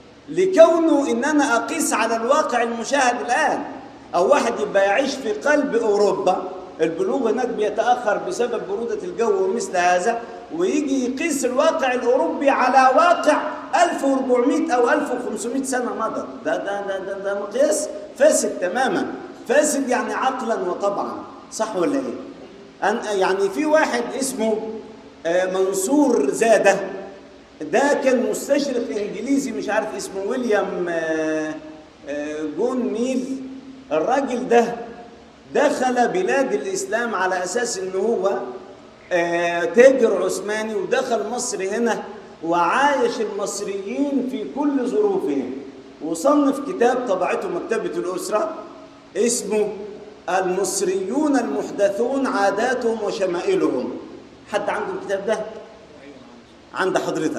لكونه ان انا اقيس على الواقع المشاهد الان او واحد يبقى يعيش في قلب اوروبا البلوغ هناك بيتاخر بسبب بروده الجو ومثل هذا ويجي يقيس الواقع الاوروبي على واقع 1400 او 1500 سنه مضت ده ده ده ده, ده مقياس فاسد تماما فاسد يعني عقلا وطبعا صح ولا ايه؟ أن يعني في واحد اسمه آه، منصور زاده ده كان مستشرق انجليزي مش عارف اسمه ويليام آه، آه، جون ميل الراجل ده دخل بلاد الاسلام على اساس ان هو آه، تاجر عثماني ودخل مصر هنا وعايش المصريين في كل ظروفهم وصنف كتاب طبعته مكتبة الأسرة اسمه المصريون المحدثون عاداتهم وشمائلهم حد عنده الكتاب ده؟ عند حضرتك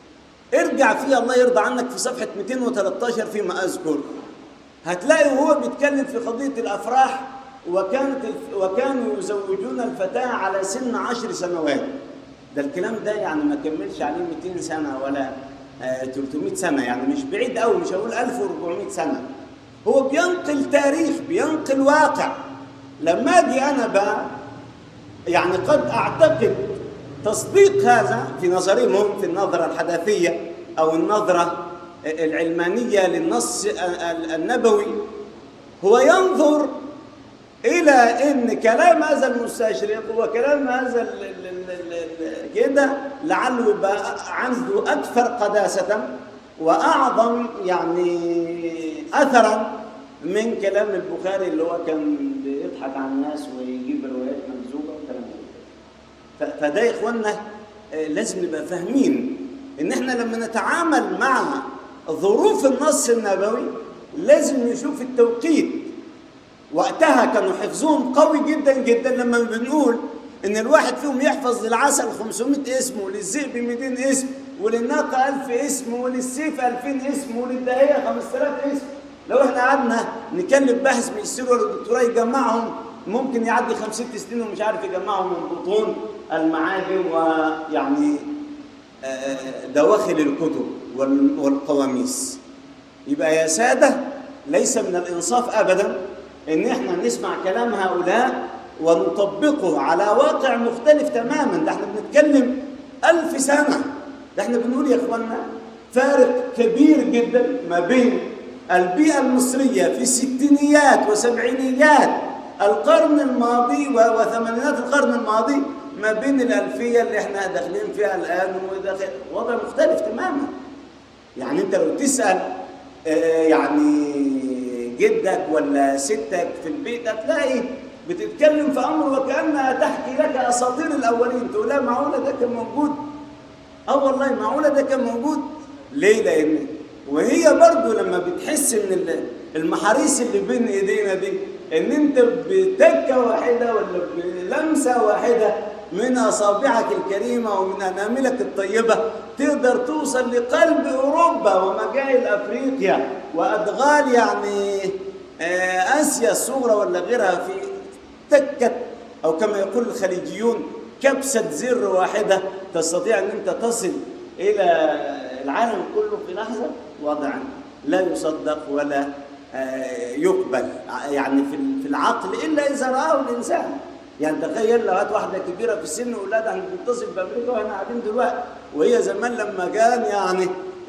ارجع فيه الله يرضى عنك في صفحة 213 فيما أذكر هتلاقي وهو بيتكلم في قضية الأفراح وكانت الف... وكانوا يزوجون الفتاة على سن عشر سنوات ده الكلام ده يعني ما كملش عليه 200 سنة ولا آه 300 سنة يعني مش بعيد قوي مش هقول 1400 سنة هو بينقل تاريخ بينقل واقع لما اجي انا بقى يعني قد اعتقد تصديق هذا في نظرهم هم في النظرة الحداثية أو النظرة العلمانية للنص النبوي هو ينظر إلى أن كلام هذا المستشرق وكلام هذا ال- ال- ال- ال- كده لعله يبقى عنده أكثر قداسة وأعظم يعني أثرا من كلام البخاري اللي هو كان بيضحك على الناس ويجيب روايات مكذوبة وكلام كده ف- فده يا اخوانا آه، لازم نبقى فاهمين ان احنا لما نتعامل مع ظروف النص النبوي لازم نشوف التوقيت وقتها كانوا حفظهم قوي جدا جدا لما بنقول ان الواحد فيهم يحفظ للعسل 500 اسم وللذئب 200 اسم وللناقه 1000 اسم وللسيف 2000 اسم وللدهيه 5000 اسم لو احنا قعدنا نكلم باحث ماجستير ولا دكتوراه يجمعهم ممكن يعدي 50 سنين ومش عارف يجمعهم من بطون المعاجم ويعني آه، دواخل الكتب وال- والقواميس يبقى يا سادة ليس من الإنصاف أبدا إن إحنا نسمع كلام هؤلاء ونطبقه على واقع مختلف تماما ده إحنا بنتكلم ألف سنة ده إحنا بنقول يا إخوانا فارق كبير جدا ما بين البيئة المصرية في ستينيات وسبعينيات القرن الماضي و- وثمانينات القرن الماضي ما بين الألفية اللي إحنا داخلين فيها الآن وداخل وضع مختلف تماما يعني انت لو تسال آه، يعني جدك ولا ستك في البيت هتلاقي بتتكلم في امر وكانها تحكي لك اساطير الاولين تقول لها معقوله ده كان موجود اه والله معقوله ده كان موجود ليه لان وهي برضو لما بتحس من ال- المحاريس اللي بين ايدينا دي ان انت بتكه واحده ولا بلمسه واحده من اصابعك الكريمه ومن اناملك الطيبه تقدر توصل لقلب اوروبا ومجال افريقيا وادغال يعني آه، اسيا الصغرى ولا غيرها في تكه او كما يقول الخليجيون كبسه زر واحده تستطيع ان انت تصل الى العالم كله في لحظه وضع لا يصدق ولا آه، يقبل يعني في في العقل الا اذا راه الانسان يعني تخيل لو هات واحده كبيره في السن واولادها هنتصل بامريكا واحنا قاعدين دلوقتي وهي زمان لما كان يعني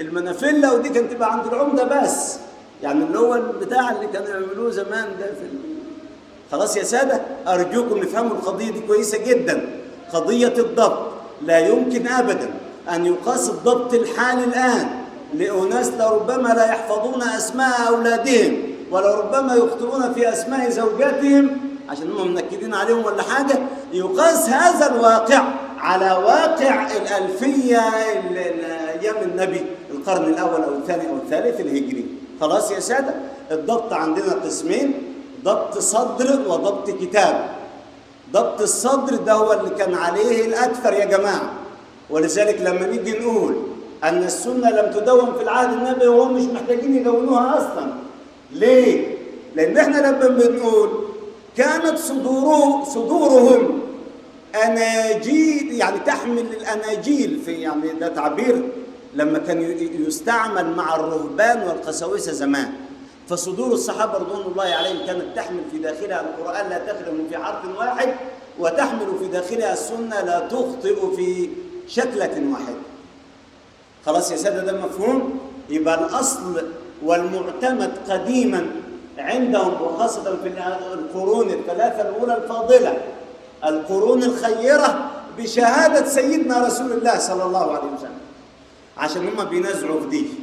المنافله ودي كانت تبقى عند العمده بس يعني اللي هو البتاع اللي كانوا يعملوه زمان ده في ال- خلاص يا ساده ارجوكم افهموا القضيه دي كويسه جدا قضيه الضبط لا يمكن ابدا ان يقاس الضبط الحالي الان لاناس لربما لا يحفظون اسماء اولادهم ولربما يخطئون في اسماء زوجاتهم عشان هم منكدين عليهم ولا حاجه يقاس هذا الواقع على واقع الالفيه ال- ال- ايام النبي القرن الاول او الثاني او الثالث الهجري خلاص يا ساده الضبط عندنا قسمين ضبط صدر وضبط كتاب ضبط الصدر ده هو اللي كان عليه الأكثر يا جماعة ولذلك لما نيجي نقول أن السنة لم تدون في العهد النبوي وهم مش محتاجين يدونوها أصلا ليه؟ لأن احنا لما بنقول كانت صدوره صدورهم أناجيل يعني تحمل الأناجيل في يعني ده تعبير لما كان ي- يستعمل مع الرهبان والقساوسة زمان فصدور الصحابة رضوان الله عليهم كانت تحمل في داخلها القرآن لا تخدم في حرف واحد وتحمل في داخلها السنة لا تخطئ في شكلة واحدة خلاص يا سادة ده مفهوم يبقى الأصل والمعتمد قديما عندهم وخاصة في القرون الثلاثة الأولى الفاضلة القرون الخيرة بشهادة سيدنا رسول الله صلى الله عليه وسلم عشان هم بينازعوا في دي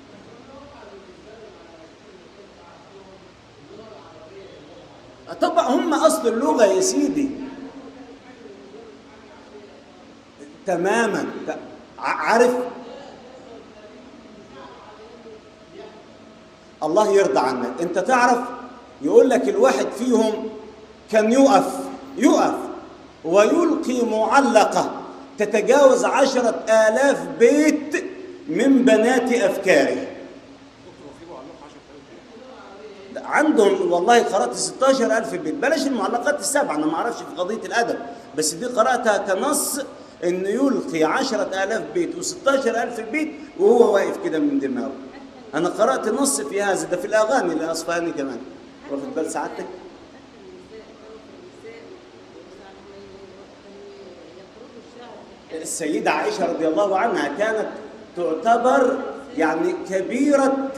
طبعا هم اصل اللغه يا سيدي تماما ت- ع- عارف الله يرضى عنك انت تعرف يقول لك الواحد فيهم كان يقف يقف ويلقي معلقة تتجاوز عشرة آلاف بيت من بنات أفكاره عندهم والله قرأت 16000 بيت بلاش المعلقات السبعة أنا ما أعرفش في قضية الأدب بس دي قرأتها كنص إنه يلقي 10000 بيت و16000 بيت وهو واقف كده من دماغه أنا قرأت نص في هذا ده في الأغاني الأصفهاني كمان واخد بال سعادتك السيدة عائشة رضي الله عنها كانت تعتبر يعني كبيرة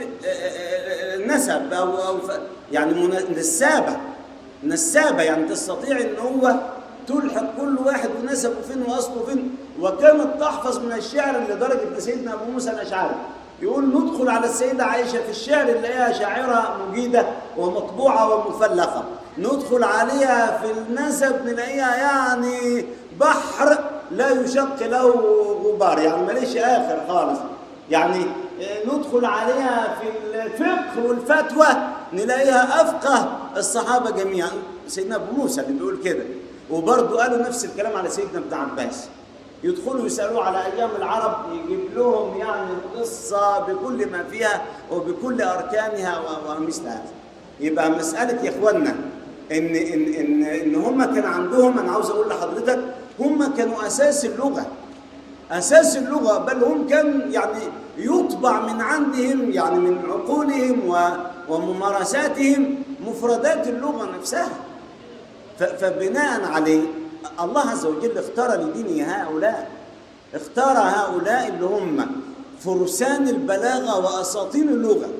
نسب أو أو ف- يعني من- نسابة نسابة يعني تستطيع إن هو تلحق كل واحد ونسبه فين وأصله فين وكانت تحفظ من الشعر لدرجة إن سيدنا أبو موسى الأشعري يقول ندخل على السيدة عائشة في الشعر نلاقيها شاعرة مجيدة ومطبوعة ومفلقة ندخل عليها في النسب نلاقيها يعني بحر لا يشق له غبار يعني ماليش آخر خالص يعني آه، ندخل عليها في الفقه والفتوى نلاقيها أفقه الصحابة جميعا سيدنا أبو موسى اللي بيقول كده وبرضه قالوا نفس الكلام على سيدنا ابن عباس يدخلوا يسألوه على أيام العرب يجيب لهم يعني القصة بكل ما فيها وبكل أركانها و- ومثل هذا يبقى مسألة يا إخوانا إن إن إن إن هم كان عندهم أنا عاوز أقول لحضرتك هم كانوا أساس اللغة أساس اللغة بل هم كان يعني يطبع من عندهم يعني من عقولهم و- وممارساتهم مفردات اللغة نفسها ف- فبناء عليه الله عز وجل اختار لدينه هؤلاء اختار هؤلاء اللي هم فرسان البلاغة وأساطين اللغة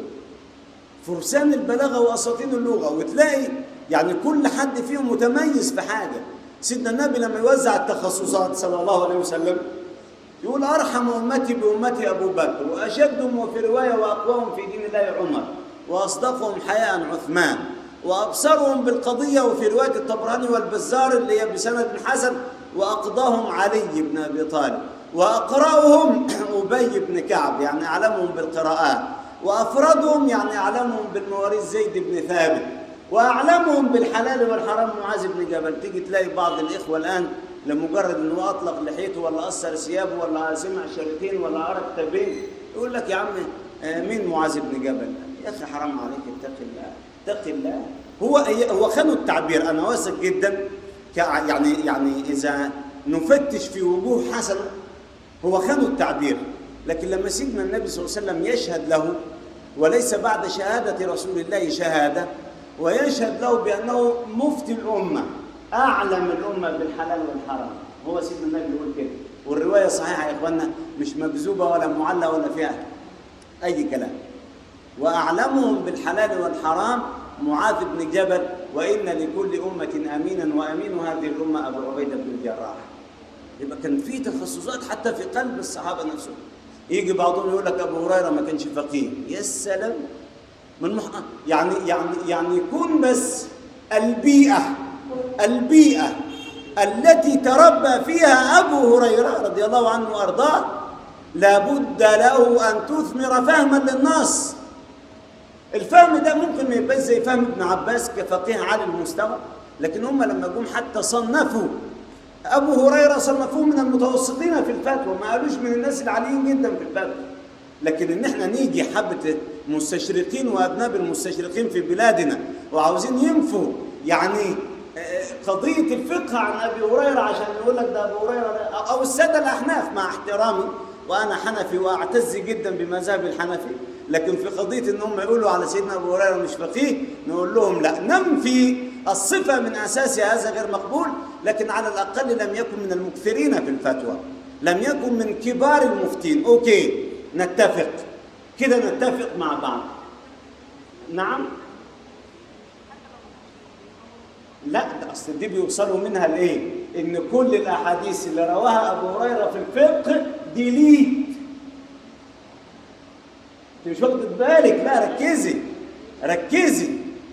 فرسان البلاغة وأساطين اللغة وتلاقي يعني كل حد فيهم متميز في حاجة سيدنا النبي لما يوزع التخصصات صلى الله عليه وسلم يقول أرحم أمتي بأمتي أبو بكر وأشدهم وفي رواية وأقواهم في دين الله عمر وأصدقهم حياء عثمان وأبصرهم بالقضية وفي رواية الطبراني والبزار اللي هي بسند حسن وأقضاهم علي بن أبي طالب وأقرأهم أبي بن كعب يعني أعلمهم بالقراءات وأفردهم يعني أعلمهم بالمواريث زيد بن ثابت وأعلمهم بالحلال والحرام معاذ بن جبل تيجي تلاقي بعض الإخوة الآن لمجرد انه اطلق لحيته ولا قصر ثيابه ولا سمع شريطين ولا قرا كتابين يقول لك يا عم آه، مين معاذ بن جبل؟ يا اخي حرام عليك اتق الله اتق الله هو هو خانوا التعبير انا واثق جدا كع- يعني يعني اذا نفتش في وجوه حسنه هو خانوا التعبير لكن لما سيدنا النبي صلى الله عليه وسلم يشهد له وليس بعد شهادة رسول الله شهادة ويشهد له بأنه مفتي الأمة أعلم الأمة بالحلال والحرام هو سيدنا النبي يقول كده والرواية صحيحة يا إخوانا مش مكذوبة ولا معلة ولا فيها اي كلام واعلمهم بالحلال والحرام معاذ بن جبل وان لكل امه امينا وامين هذه الامه ابو عبيده بن الجراح يبقى كان في تخصصات حتى في قلب الصحابه نفسهم يجي بعضهم يقول لك ابو هريره ما كانش فقيه يا سلام من مح... يعني يعني يعني يكون بس البيئه البيئه التي تربى فيها ابو هريره رضي الله عنه وارضاه لابد له ان تثمر فهما للنص الفهم ده ممكن ما يبقاش زي فهم ابن عباس كفقيه عالي المستوى لكن هم لما جم حتى صنفوا ابو هريره صنفوه من المتوسطين في الفتوى ما قالوش من الناس العاليين جدا في الفتوى لكن ان احنا نيجي حبه مستشرقين وابناء المستشرقين في بلادنا وعاوزين ينفوا يعني آه، قضيه الفقه عن ابي هريره عشان يقول لك ده ابو هريره ده- او الساده الاحناف مع احترامي وانا حنفي واعتز جدا بمذهب الحنفي لكن في قضيه ان هم يقولوا على سيدنا ابو هريره مش فقيه نقول لهم لا ننفي الصفه من اساسها هذا غير مقبول لكن على الاقل لم يكن من المكثرين في الفتوى لم يكن من كبار المفتين اوكي نتفق كده نتفق مع بعض نعم لا ده اصل دي بيوصلوا منها لايه؟ ان كل الاحاديث اللي رواها ابو هريره في الفقه دي ليه انت مش واخد بالك لا ركزي ركزي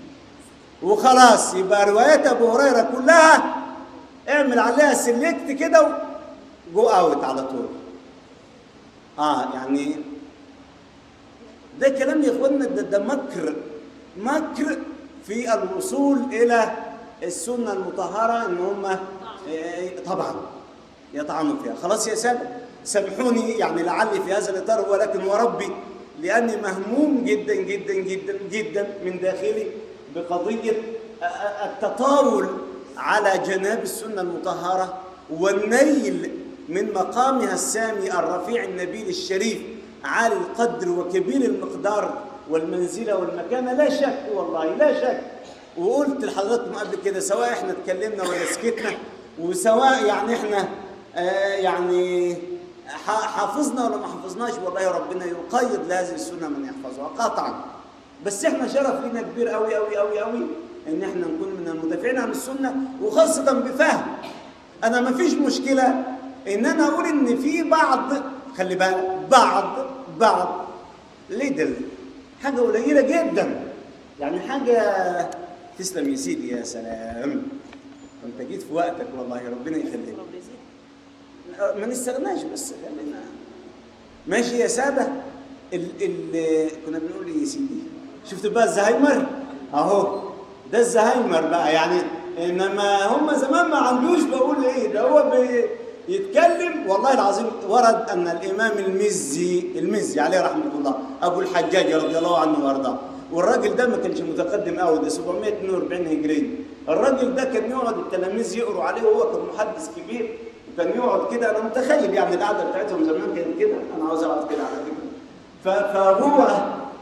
وخلاص يبقى روايات ابو هريره كلها اعمل عليها سلكت كده وجو اوت على طول اه يعني ده كلام يا اخوانا ده, ده مكر مكر في الوصول الى السنه المطهره ان هم إيه، طبعا يطعنوا فيها خلاص يا ساده سامحوني يعني لعلي في هذا الاطار ولكن وربي لاني مهموم جدا جدا جدا جدا من داخلي بقضيه أ- أ- التطاول على جناب السنه المطهره والنيل من مقامها السامي الرفيع النبيل الشريف عالي القدر وكبير المقدار والمنزله والمكانه لا شك والله لا شك وقلت لحضراتكم قبل كده سواء احنا اتكلمنا ولا سكتنا وسواء يعني احنا آه يعني ح- حافظنا ولا ما حافظناش والله ربنا يقيد لهذه السنه من يحفظها قطعا بس احنا شرف لنا كبير قوي قوي قوي قوي ان احنا نكون من المدافعين عن السنه وخاصه بفهم انا ما فيش مشكله ان انا اقول ان في بعض خلي بالك بعض بعض ليدل حاجه قليله جدا يعني حاجه تسلم يا سيدي يا سلام انت جيت في وقتك والله ربنا يخليك ما نستغناش بس خلينا ماشي يا ساده ال ال كنا بنقول ايه يا سيدي شفت بقى الزهايمر اهو ده الزهايمر بقى يعني انما هم زمان ما عندوش بقول ايه ده هو بيتكلم والله العظيم ورد ان الامام المزي المزي عليه رحمه الله ابو الحجاج رضي الله عنه وارضاه والراجل ده ما كانش متقدم قوي ده 742 هجري الراجل ده كان يقعد التلاميذ يقروا عليه وهو كان محدث كبير وكان يقعد كده انا متخيل يعني القعده بتاعتهم زمان كانت كده انا عاوز اقعد كده على فكره ف- فهو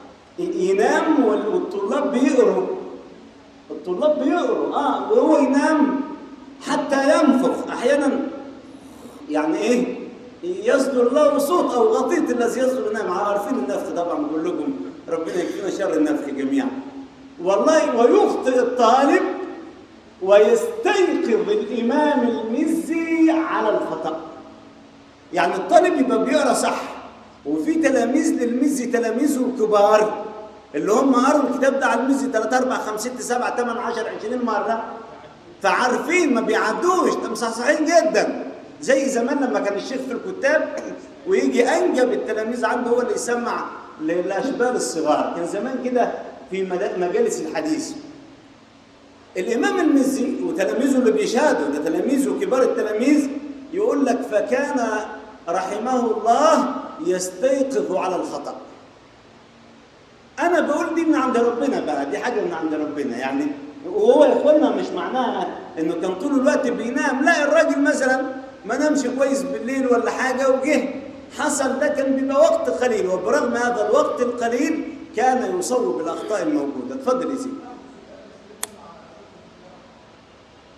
ينام وال- والطلاب بيقروا الطلاب بيقروا اه وهو ينام حتى ينفخ احيانا يعني ايه يصدر له صوت او غطيط الذي يصدر منها مع عارفين النفخ طبعا كلكم ربنا يكفينا شر النفخ جميعا والله ويخطئ الطالب ويستيقظ الامام المزي على الخطا يعني الطالب يبقى بيقرا صح وفي تلاميذ للمزي تلاميذه الكبار اللي هم قروا الكتاب ده على المزي 3 4 5 6 7 8 10 20 مره فعارفين ما بيعدوش ده مصحصحين جدا زي زمان لما كان الشيخ في الكتاب ويجي انجب التلاميذ عنده هو اللي يسمع للاشبال الصغار كان زمان كده في مدا- مجالس الحديث الامام المزي وتلاميذه اللي بيشهدوا ده تلاميذه كبار التلاميذ يقول لك فكان رحمه الله يستيقظ على الخطأ انا بقول دي من عند ربنا بقى دي حاجه من عند ربنا يعني وهو يا اخوانا مش معناها انه كان طول الوقت بينام لا الراجل مثلا ما نامش كويس بالليل ولا حاجه وجه حصل ده كان بيبقى وقت قليل وبرغم هذا الوقت القليل كان يصوب الاخطاء الموجوده اتفضل يا سيدي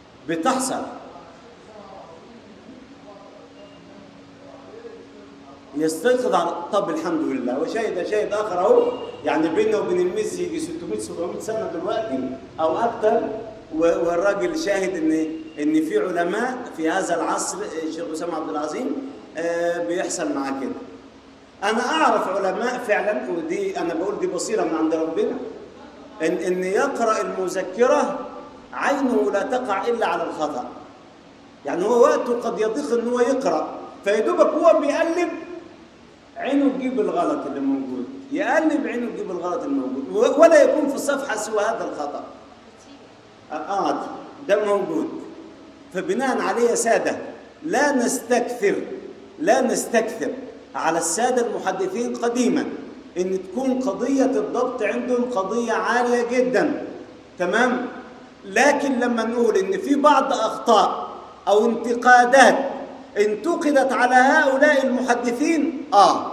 بتحصل يستيقظ على طب الحمد لله وشاهد شاهد اخر اهو يعني بينه وبين الميسي يجي 600 700 سنه دلوقتي او اكثر والراجل شاهد ان ان في علماء في هذا العصر الشيخ اسامه عبد العظيم آه، بيحصل معاه كده انا اعرف علماء فعلا ودي انا بقول دي بصيره من عند ربنا ان ان يقرا المذكره عينه لا تقع الا على الخطا يعني هو وقته قد يضيق ان هو يقرا فيدوبك هو بيقلب عينه تجيب الغلط اللي موجود يقلب عينه تجيب الغلط الموجود و- ولا يكون في الصفحه سوى هذا الخطا اه ده موجود فبناء عليه يا ساده لا نستكثر لا نستكثر على الساده المحدثين قديما ان تكون قضيه الضبط عندهم قضيه عاليه جدا تمام لكن لما نقول ان في بعض اخطاء او انتقادات انتقدت على هؤلاء المحدثين اه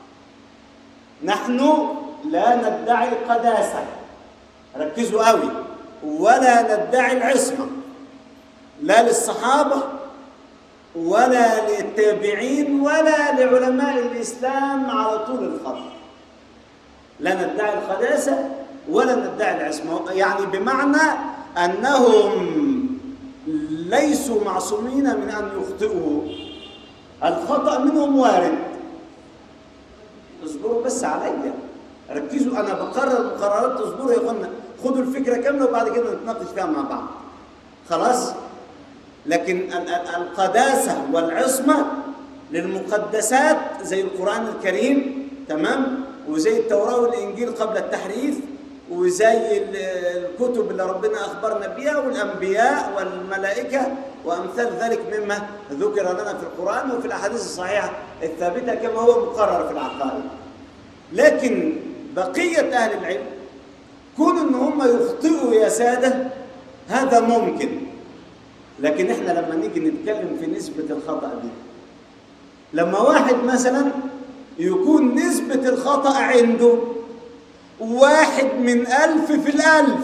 نحن لا ندعي القداسه ركزوا قوي ولا ندعي العصمه لا للصحابه ولا للتابعين ولا لعلماء الاسلام على طول الخط لا ندعي القداسه ولا ندعي العصمه يعني بمعنى انهم ليسوا معصومين من ان يخطئوا الخطا منهم وارد اصبروا بس عليا ركزوا انا بقرر مقررات اصبروا يا اخوانا خدوا الفكره كامله وبعد كده نتناقش فيها مع بعض خلاص لكن ال- ال- القداسه والعصمه للمقدسات زي القران الكريم تمام وزي التوراه والانجيل قبل التحريف وزي ال- الكتب اللي ربنا اخبرنا بها والانبياء والملائكه وامثال ذلك مما ذكر لنا في القران وفي الاحاديث الصحيحه الثابته كما هو مقرر في العقائد لكن بقيه اهل العلم كون ان هم يخطئوا يا ساده هذا ممكن لكن احنا لما نيجي نتكلم في نسبه الخطا دي لما واحد مثلا يكون نسبه الخطا عنده واحد من ألف في الألف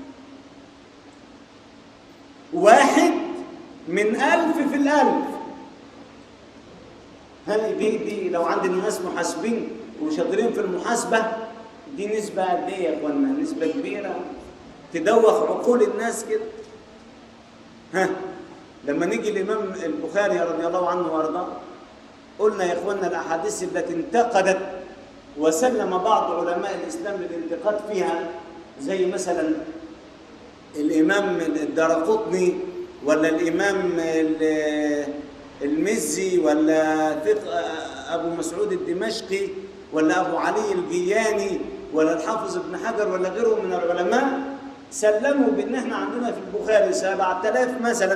واحد من ألف في الألف هل دي دي لو عندنا ناس محاسبين وشاطرين في المحاسبة دي نسبة قد إيه يا إخوانا؟ نسبة كبيرة تدوخ عقول الناس كده ها لما نيجي الإمام البخاري رضي الله عنه وأرضاه قلنا يا إخوانا الأحاديث التي انتقدت وسلم بعض علماء الإسلام للانتقاد فيها زي مثلا الإمام الدرقطني ولا الإمام ال- المزي ولا ثق أبو مسعود الدمشقي ولا أبو علي الجياني ولا الحافظ ابن حجر ولا غيرهم من العلماء سلموا بأن احنا عندنا في البخاري 7000 مثلا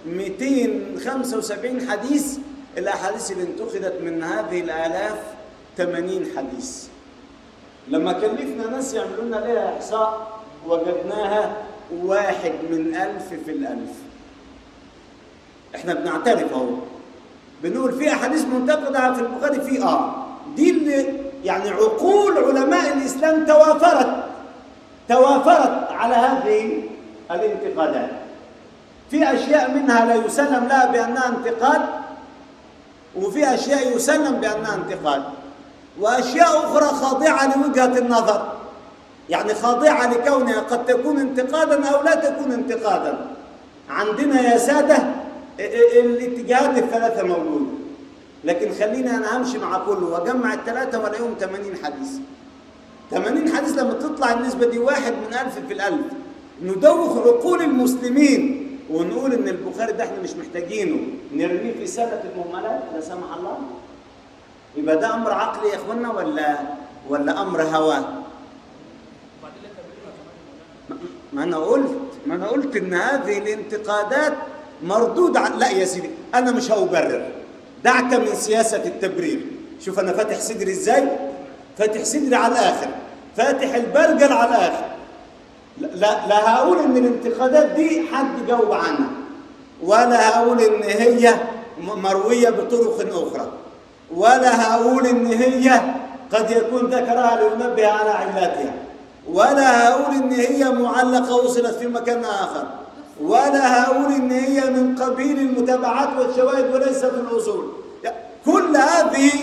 275 حديث الأحاديث اللي انتقدت من هذه الآلاف 80 حديث لما كلفنا ناس يعملوا لنا لها إحصاء وجدناها واحد من ألف في الألف احنا بنعترف اهو بنقول في احاديث منتقده في البخاري في اه دي اللي يعني عقول علماء الاسلام توافرت توافرت على هذه الانتقادات في اشياء منها لا يسلم لها بانها انتقاد وفي اشياء يسلم بانها انتقاد واشياء اخرى خاضعه لوجهه النظر يعني خاضعه لكونها قد تكون انتقادا او لا تكون انتقادا عندنا يا ساده ا- ا- الاتجاهات الثلاثه موجوده لكن خليني انا امشي مع كله واجمع الثلاثه والاقيهم 80 حديث 80 حديث لما تطلع النسبه دي واحد من ألف في الألف ندوخ عقول المسلمين ونقول ان البخاري ده احنا مش محتاجينه نرميه في سله المهملات لا سمح الله يبقى ده امر عقلي يا اخوانا ولا ولا امر هوى وبعدين لا تبرير كمان ما انا قلت ما انا قلت ان هذه الانتقادات مردود عن لا يا سيدي انا مش هبرر دعك من سياسه التبرير شوف انا فاتح صدري ازاي فاتح صدري على الاخر فاتح البرجل على الاخر لا لا, لا هقول ان الانتقادات دي حد جاوب عنها ولا هقول ان هي م- مرويه بطرق اخرى ولا هقول ان هي قد يكون ذكرها لينبه على علاتها ولا هقول ان هي معلقه وصلت في مكان اخر ولا هقول ان هي من قبيل المتابعات والشواهد وليست الاصول كل هذه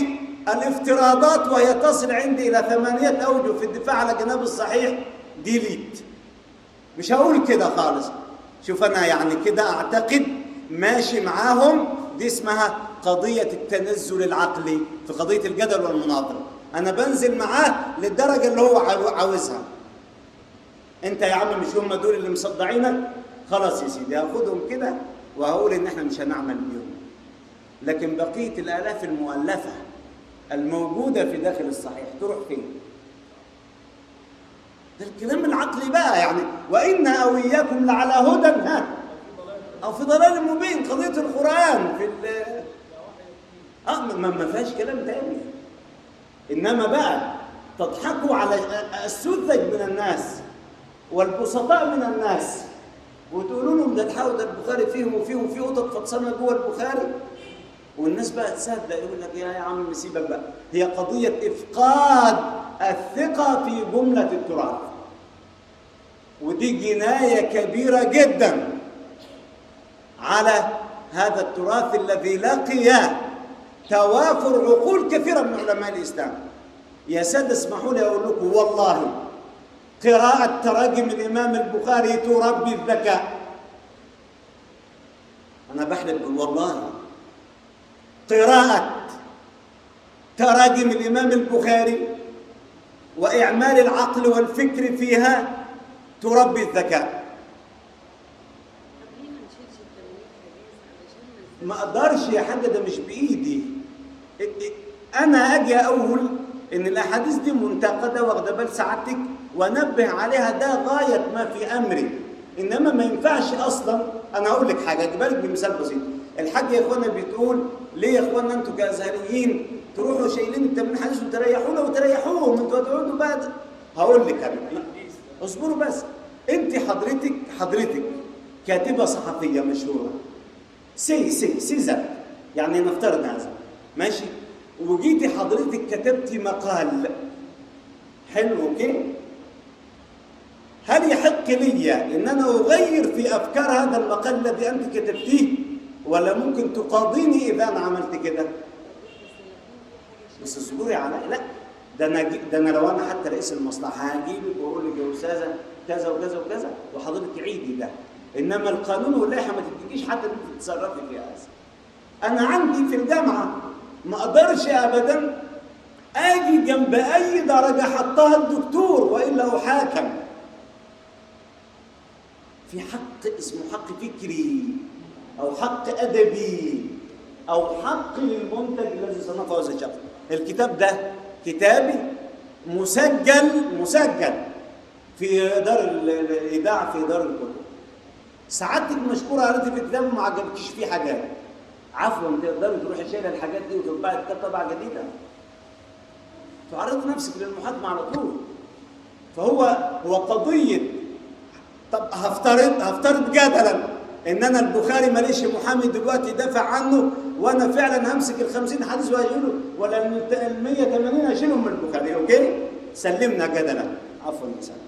الافتراضات وهي تصل عندي إلى ثمانية أوجه في الدفاع على جناب الصحيح ديليت مش هقول كده خالص شوف أنا يعني كده أعتقد ماشي معاهم دي اسمها قضية التنزل العقلي في قضية الجدل والمناظرة أنا بنزل معاه للدرجة اللي هو عاو- عاوزها أنت يا عم مش هم دول اللي مصدعينك خلاص يا سيدي هاخدهم كده وهقول إن إحنا مش هنعمل بيهم لكن بقية الآلاف المؤلفة الموجودة في داخل الصحيح تروح فين؟ ده الكلام العقلي بقى يعني وإنا أو إياكم لعلى هدى ها أو في ضلال مبين قضية القرآن في ال اه ما ما فيهاش كلام تاني إنما بقى تضحكوا على السذج من الناس والبسطاء من الناس وتقولوا لهم ده تحاول ده البخاري فيهم وفيهم وفي قطط فطسانه جوه البخاري والناس بقى تصدق يقول لك يا يا عم سيبك بقى هي قضيه افقاد الثقه في جمله التراث ودي جنايه كبيره جدا على هذا التراث الذي لقي توافر عقول كثيره من علماء الاسلام يا ساده اسمحوا لي اقول لكم والله قراءة تراجم الإمام البخاري تربي الذكاء أنا بحلف بال- والله قراءة تراجم الإمام البخاري وإعمال العقل والفكر فيها تربي الذكاء طب ليه ما نشيلش التمويل حديث علشان ما اقدرش يا حاجه ده مش بايدي إ- إ- انا اجي اقول ان الاحاديث دي منتقده واخده بال سعادتك وانبه عليها ده غايه ما في امري انما ما ينفعش اصلا انا هقول لك حاجه اجيب لك بمثال بسيط الحاج يا اخوانا بتقول ليه يا اخوانا انتوا كازهريين تروحوا شايلين التمرين حديث وتريحونا وتريحوهم انتوا هتقعدوا بقى هقول لك انا لا، اصبروا بس انت حضرتك حضرتك كاتبه صحفيه مشهوره سي سي سي زد يعني نفترض هذا ماشي وجيتي حضرتك كتبتي مقال حلو اوكي هل يحق لي ان انا اغير في افكار هذا المقال الذي انت كتبتيه ولا ممكن تقاضيني اذا انا عملت كده بس اصبري على لا ده انا جي- ده انا لو انا حتى رئيس المصلحه هجيبك واقول لك يا استاذه كذا وكذا وكذا وحضرتك عيدي ده انما القانون واللائحه ما تديكيش حتى انك تتصرفي في هذا انا عندي في الجامعه ما اقدرش ابدا اجي جنب اي درجه حطها الدكتور والا احاكم في حق اسمه حق فكري او حق ادبي او حق للمنتج الذي صنفه هذا الشخص الكتاب ده كتابي مسجل مسجل في دار ال- ال- الاذاعه في دار الكتب سعادتك مشكوره قريتي في الكتاب وما عجبكيش فيه حاجات عفوا تقدري تروحي شايله الحاجات دي وتطبعي الكتاب طبعه جديده تعرضي نفسك للمحاكمه على طول فهو هو قضيه طب هفترض هفترض جدلا ان انا البخاري ماليش محامي دلوقتي يدافع عنه وانا فعلا همسك ال 50 حديث وهشيله ولا ال 180 هشيلهم من البخاري اوكي سلمنا جدلا عفوا يا سلام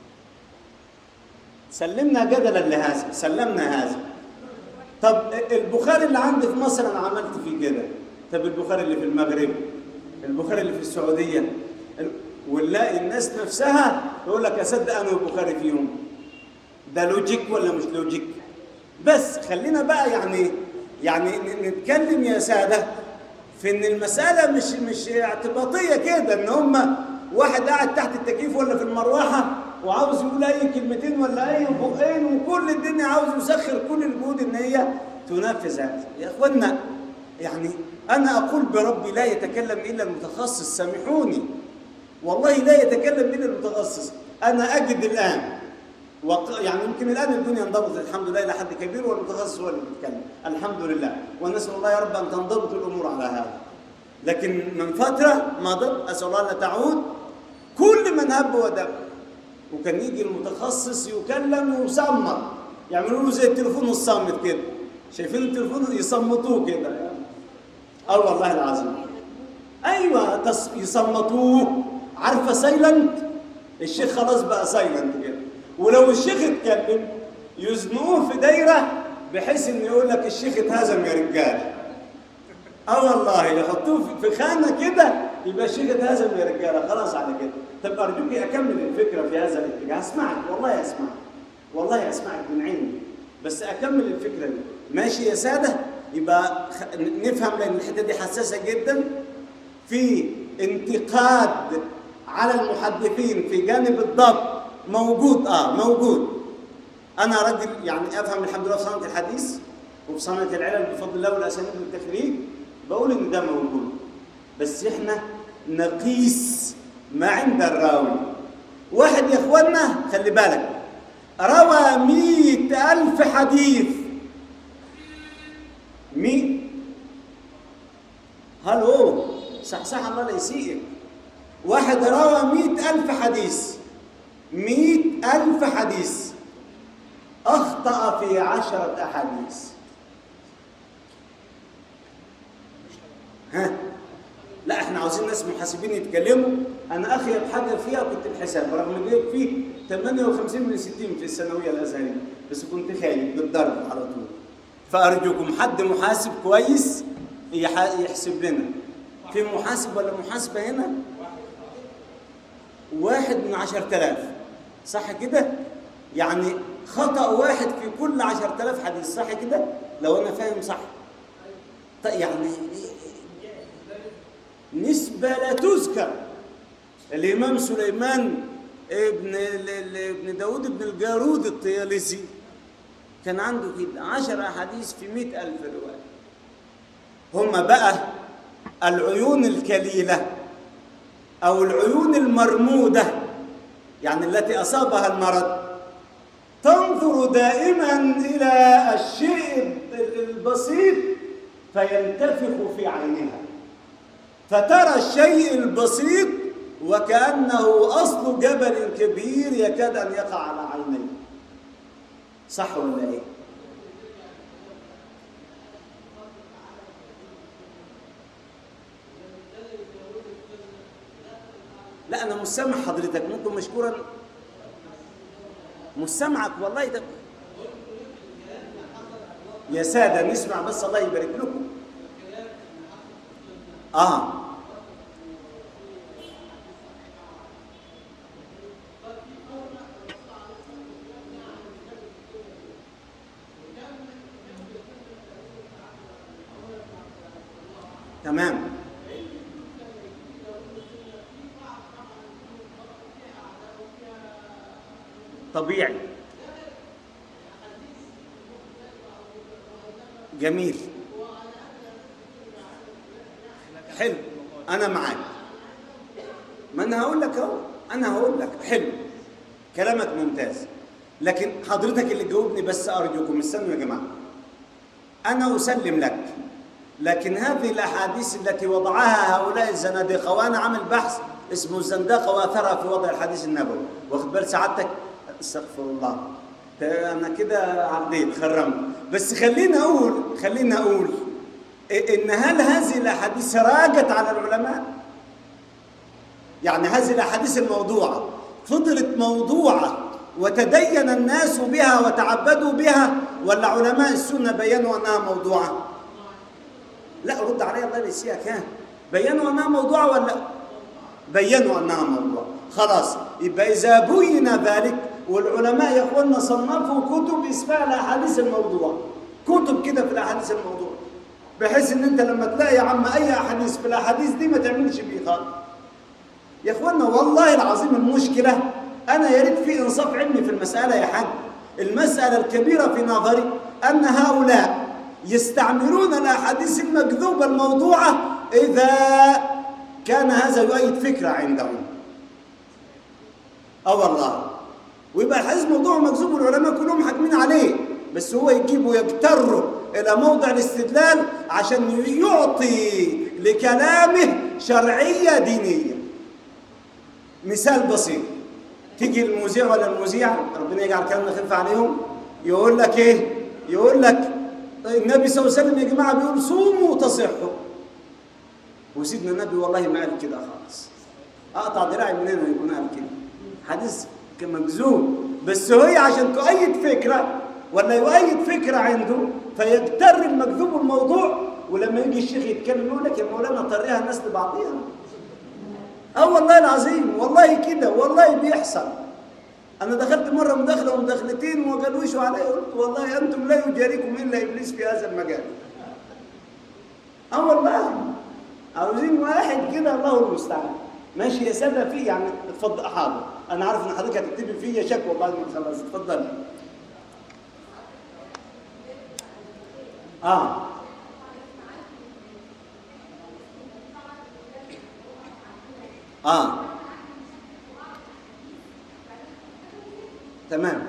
سلمنا جدلا لهذا سلمنا هذا طب البخاري اللي عندي في مصر انا عملت فيه كده طب البخاري اللي في المغرب البخاري اللي في السعوديه ال- ونلاقي الناس نفسها يقول لك اصدق انا والبخاري فيهم ده لوجيك ولا مش لوجيك بس خلينا بقى يعني يعني ن- نتكلم يا ساده في ان المساله مش مش اعتباطيه كده ان هم واحد قاعد تحت التكييف ولا في المروحه وعاوز يقول اي كلمتين ولا اي بقين وكل الدنيا عاوز يسخر كل الجهود ان هي تنفذ هذا يا اخوانا يعني انا اقول بربي لا يتكلم الا المتخصص سامحوني والله لا يتكلم الا المتخصص انا اجد الان وق... يعني يمكن الان الدنيا انضبطت الحمد لله الى حد كبير والمتخصص هو اللي بيتكلم الحمد لله ونسال الله يا رب ان تنضبط الامور على هذا لكن من فتره مضت اسال الله ان تعود كل من هب ودب وكان يجي المتخصص يكلم ويصمت يعملوا له زي التليفون الصامت كده شايفين التليفون يصمتوه كده اه والله العظيم ايوه تص... يصمتوه عارفه سايلنت الشيخ خلاص بقى سايلنت كده ولو الشيخ اتكلم يزنقوه في دايره بحيث انه يقول لك الشيخ اتهزم يا رجال اه والله يحطوه في- في خانه كده يبقى الشيخ اتهزم يا رجاله خلاص على كده طب ارجوك اكمل الفكره في هذا الاتجاه اسمعك والله اسمعك والله اسمعك من عيني بس اكمل الفكره دي ماشي يا ساده يبقى خ- نفهم لان الحته دي حساسه جدا في انتقاد على المحدثين في جانب الضبط موجود اه موجود انا راجل يعني افهم الحمد لله في صنعه الحديث وفي صنعه العلل بفضل الله والاسانيد والتخريج بقول ان ده موجود بس احنا نقيس ما عند الراوي واحد يا اخوانا خلي بالك روى مئة ألف حديث مئة هلو صح صح الله لا يسيئك واحد روى مئة ألف حديث مئة ألف حديث أخطأ في عشرة أحاديث ها لا احنا عاوزين ناس محاسبين يتكلموا انا اخي بحضر فيها كنت بحساب رغم ان جايب فيه 58 من 60 في الثانويه الازهريه بس كنت خايف بالضرب على طول فارجوكم حد محاسب كويس يح- يحسب لنا في محاسب ولا محاسبه هنا واحد من عشرة آلاف صح كده؟ يعني خطأ واحد في كل عشرة آلاف حديث صح كده؟ لو أنا فاهم صح طيب يعني نسبة لا تذكر الإمام سليمان ابن ال- ال- ابن داود ابن الجارود الطيالسي كان عنده كده عشر أحاديث في مئة ألف رواية هم بقى العيون الكليلة أو العيون المرمودة يعني التي أصابها المرض تنظر دائما إلى الشيء البسيط فينتفخ في عينها فترى الشيء البسيط وكأنه أصل جبل كبير يكاد أن يقع على عينيه صح ولا إيه؟ لا أنا مش سامع حضرتك ممكن مشكورا مش سامعك والله ده يا سادة نسمع بس الله يبارك لكم آه تمام طبيعي جميل حلو انا معاك ما انا هقول لك اهو انا هقول لك حلو كلامك ممتاز لكن حضرتك اللي جاوبني بس ارجوكم استنوا يا جماعه انا اسلم لك لكن هذه الاحاديث التي وضعها هؤلاء الزنادقه وانا عامل بحث اسمه الزندقه واثرها في وضع الحديث النبوي واخد بال سعادتك استغفر الله انا كده عديت خرمت بس خليني اقول خليني اقول ان هل هذه الاحاديث راجت على العلماء يعني هذه الاحاديث الموضوعه فضلت موضوعه وتدين الناس بها وتعبدوا بها ولا علماء السنه بينوا انها موضوعه لا رد عليا الله يسيئك كان بينوا انها موضوعه ولا بينوا انها موضوع خلاص يبقى اذا بين ذلك والعلماء يا اخوانا صنفوا كتب اسمها الاحاديث الموضوع كتب كده في الاحاديث الموضوع بحيث ان انت لما تلاقي يا عم اي احاديث في الاحاديث دي ما تعملش بيه خالص يا اخوانا والله العظيم المشكله انا يا ريت في انصاف علمي في المساله يا حاج المساله الكبيره في نظري ان هؤلاء يستعملون الاحاديث المكذوبه الموضوعه اذا كان هذا يؤيد فكره عندهم اه والله ويبقى الحديث موضوع مكذوب والعلماء كلهم حاكمين عليه بس هو يجيب ويجتر الى موضع الاستدلال عشان يعطي لكلامه شرعيه دينيه مثال بسيط تيجي المذيع ولا المذيع ربنا يجعل كلامنا خفيف عليهم يقول لك ايه يقول لك النبي صلى الله عليه وسلم يا جماعه بيقول صوموا تصحوا وسيدنا النبي والله ما قال كده خالص اقطع دراعي منين يكون قال كده حديث مكذوب بس هي عشان تؤيد فكره ولا يؤيد فكره عنده فيجتر المكذوب الموضوع ولما يجي الشيخ يتكلم يقول لك يا مولانا طريها الناس لبعضيها اه والله العظيم والله كده والله بيحصل انا دخلت مره مداخله ومداخلتين وما قالوش علي قلت والله انتم لا يجاريكم الا ابليس في هذا المجال اه والله عاوزين واحد كده الله المستعان ماشي يا ساده في يعني اتفضل حاضر انا عارف ان حضرتك هتكتبي فيا شكوى بعد ما تخلص اتفضلي اه اه تمام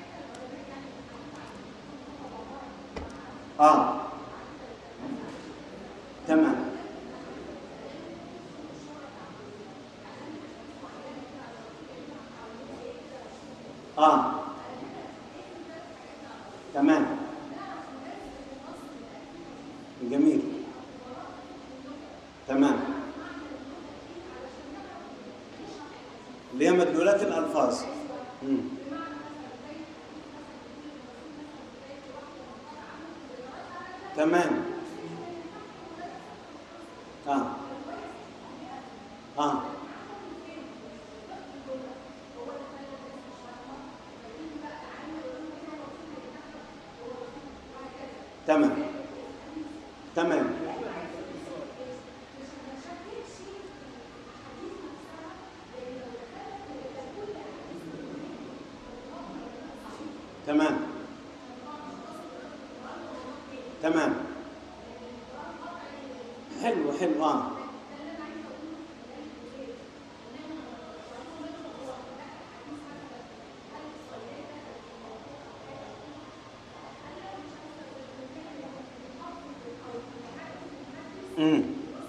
اه تمام اه تمام جميل تمام اللي هي مدلولات الألفاظ مم. تمام اه اه تمام تمام تمام تمام حلو حلو اه امم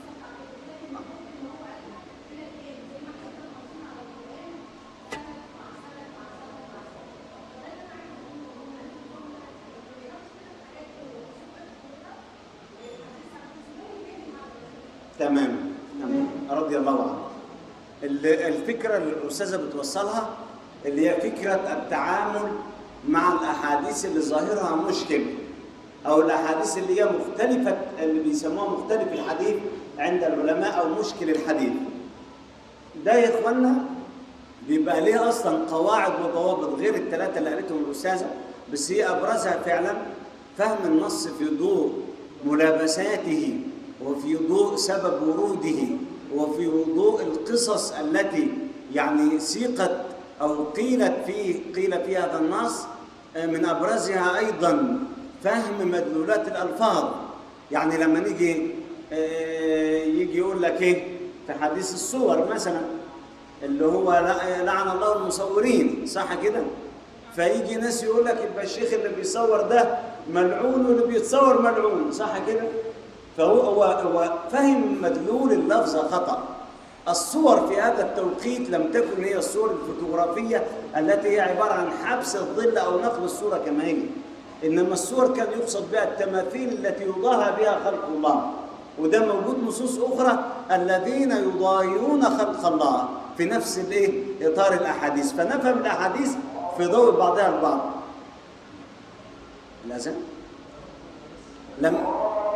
تمام تمام رضي الله عنه ال- الفكرة اللي الأستاذة بتوصلها اللي هي فكرة التعامل مع الأحاديث اللي ظاهرها مشكل أو الأحاديث اللي هي مختلفة اللي بيسموها مختلف الحديث عند العلماء أو مشكل الحديث ده يا إخوانا بيبقى ليه أصلا قواعد وضوابط غير الثلاثة اللي قالتهم الأستاذة بس هي أبرزها فعلا فهم النص في ضوء ملابساته وفي ضوء سبب وروده وفي ضوء القصص التي يعني سيقت أو قيلت في قيل في هذا النص آه، من أبرزها أيضا فهم مدلولات الألفاظ يعني لما نيجي آه، يجي يقول لك إيه في حديث الصور مثلا اللي هو لا- لعن الله المصورين صح كده فيجي ناس يقول لك يبقى الشيخ اللي بيصور ده ملعون واللي بيتصور ملعون صح كده فهو هو هو فهم مدلول اللفظ خطأ الصور في هذا التوقيت لم تكن هي الصور الفوتوغرافية التي هي عبارة عن حبس الظل أو نقل الصورة كما هي إنما الصور كان يقصد بها التماثيل التي يضاهى بها خلق الله وده موجود نصوص أخرى الذين يضاهئون خلق الله في نفس الايه إطار الأحاديث فنفهم الأحاديث في ضوء بعضها البعض لازم لم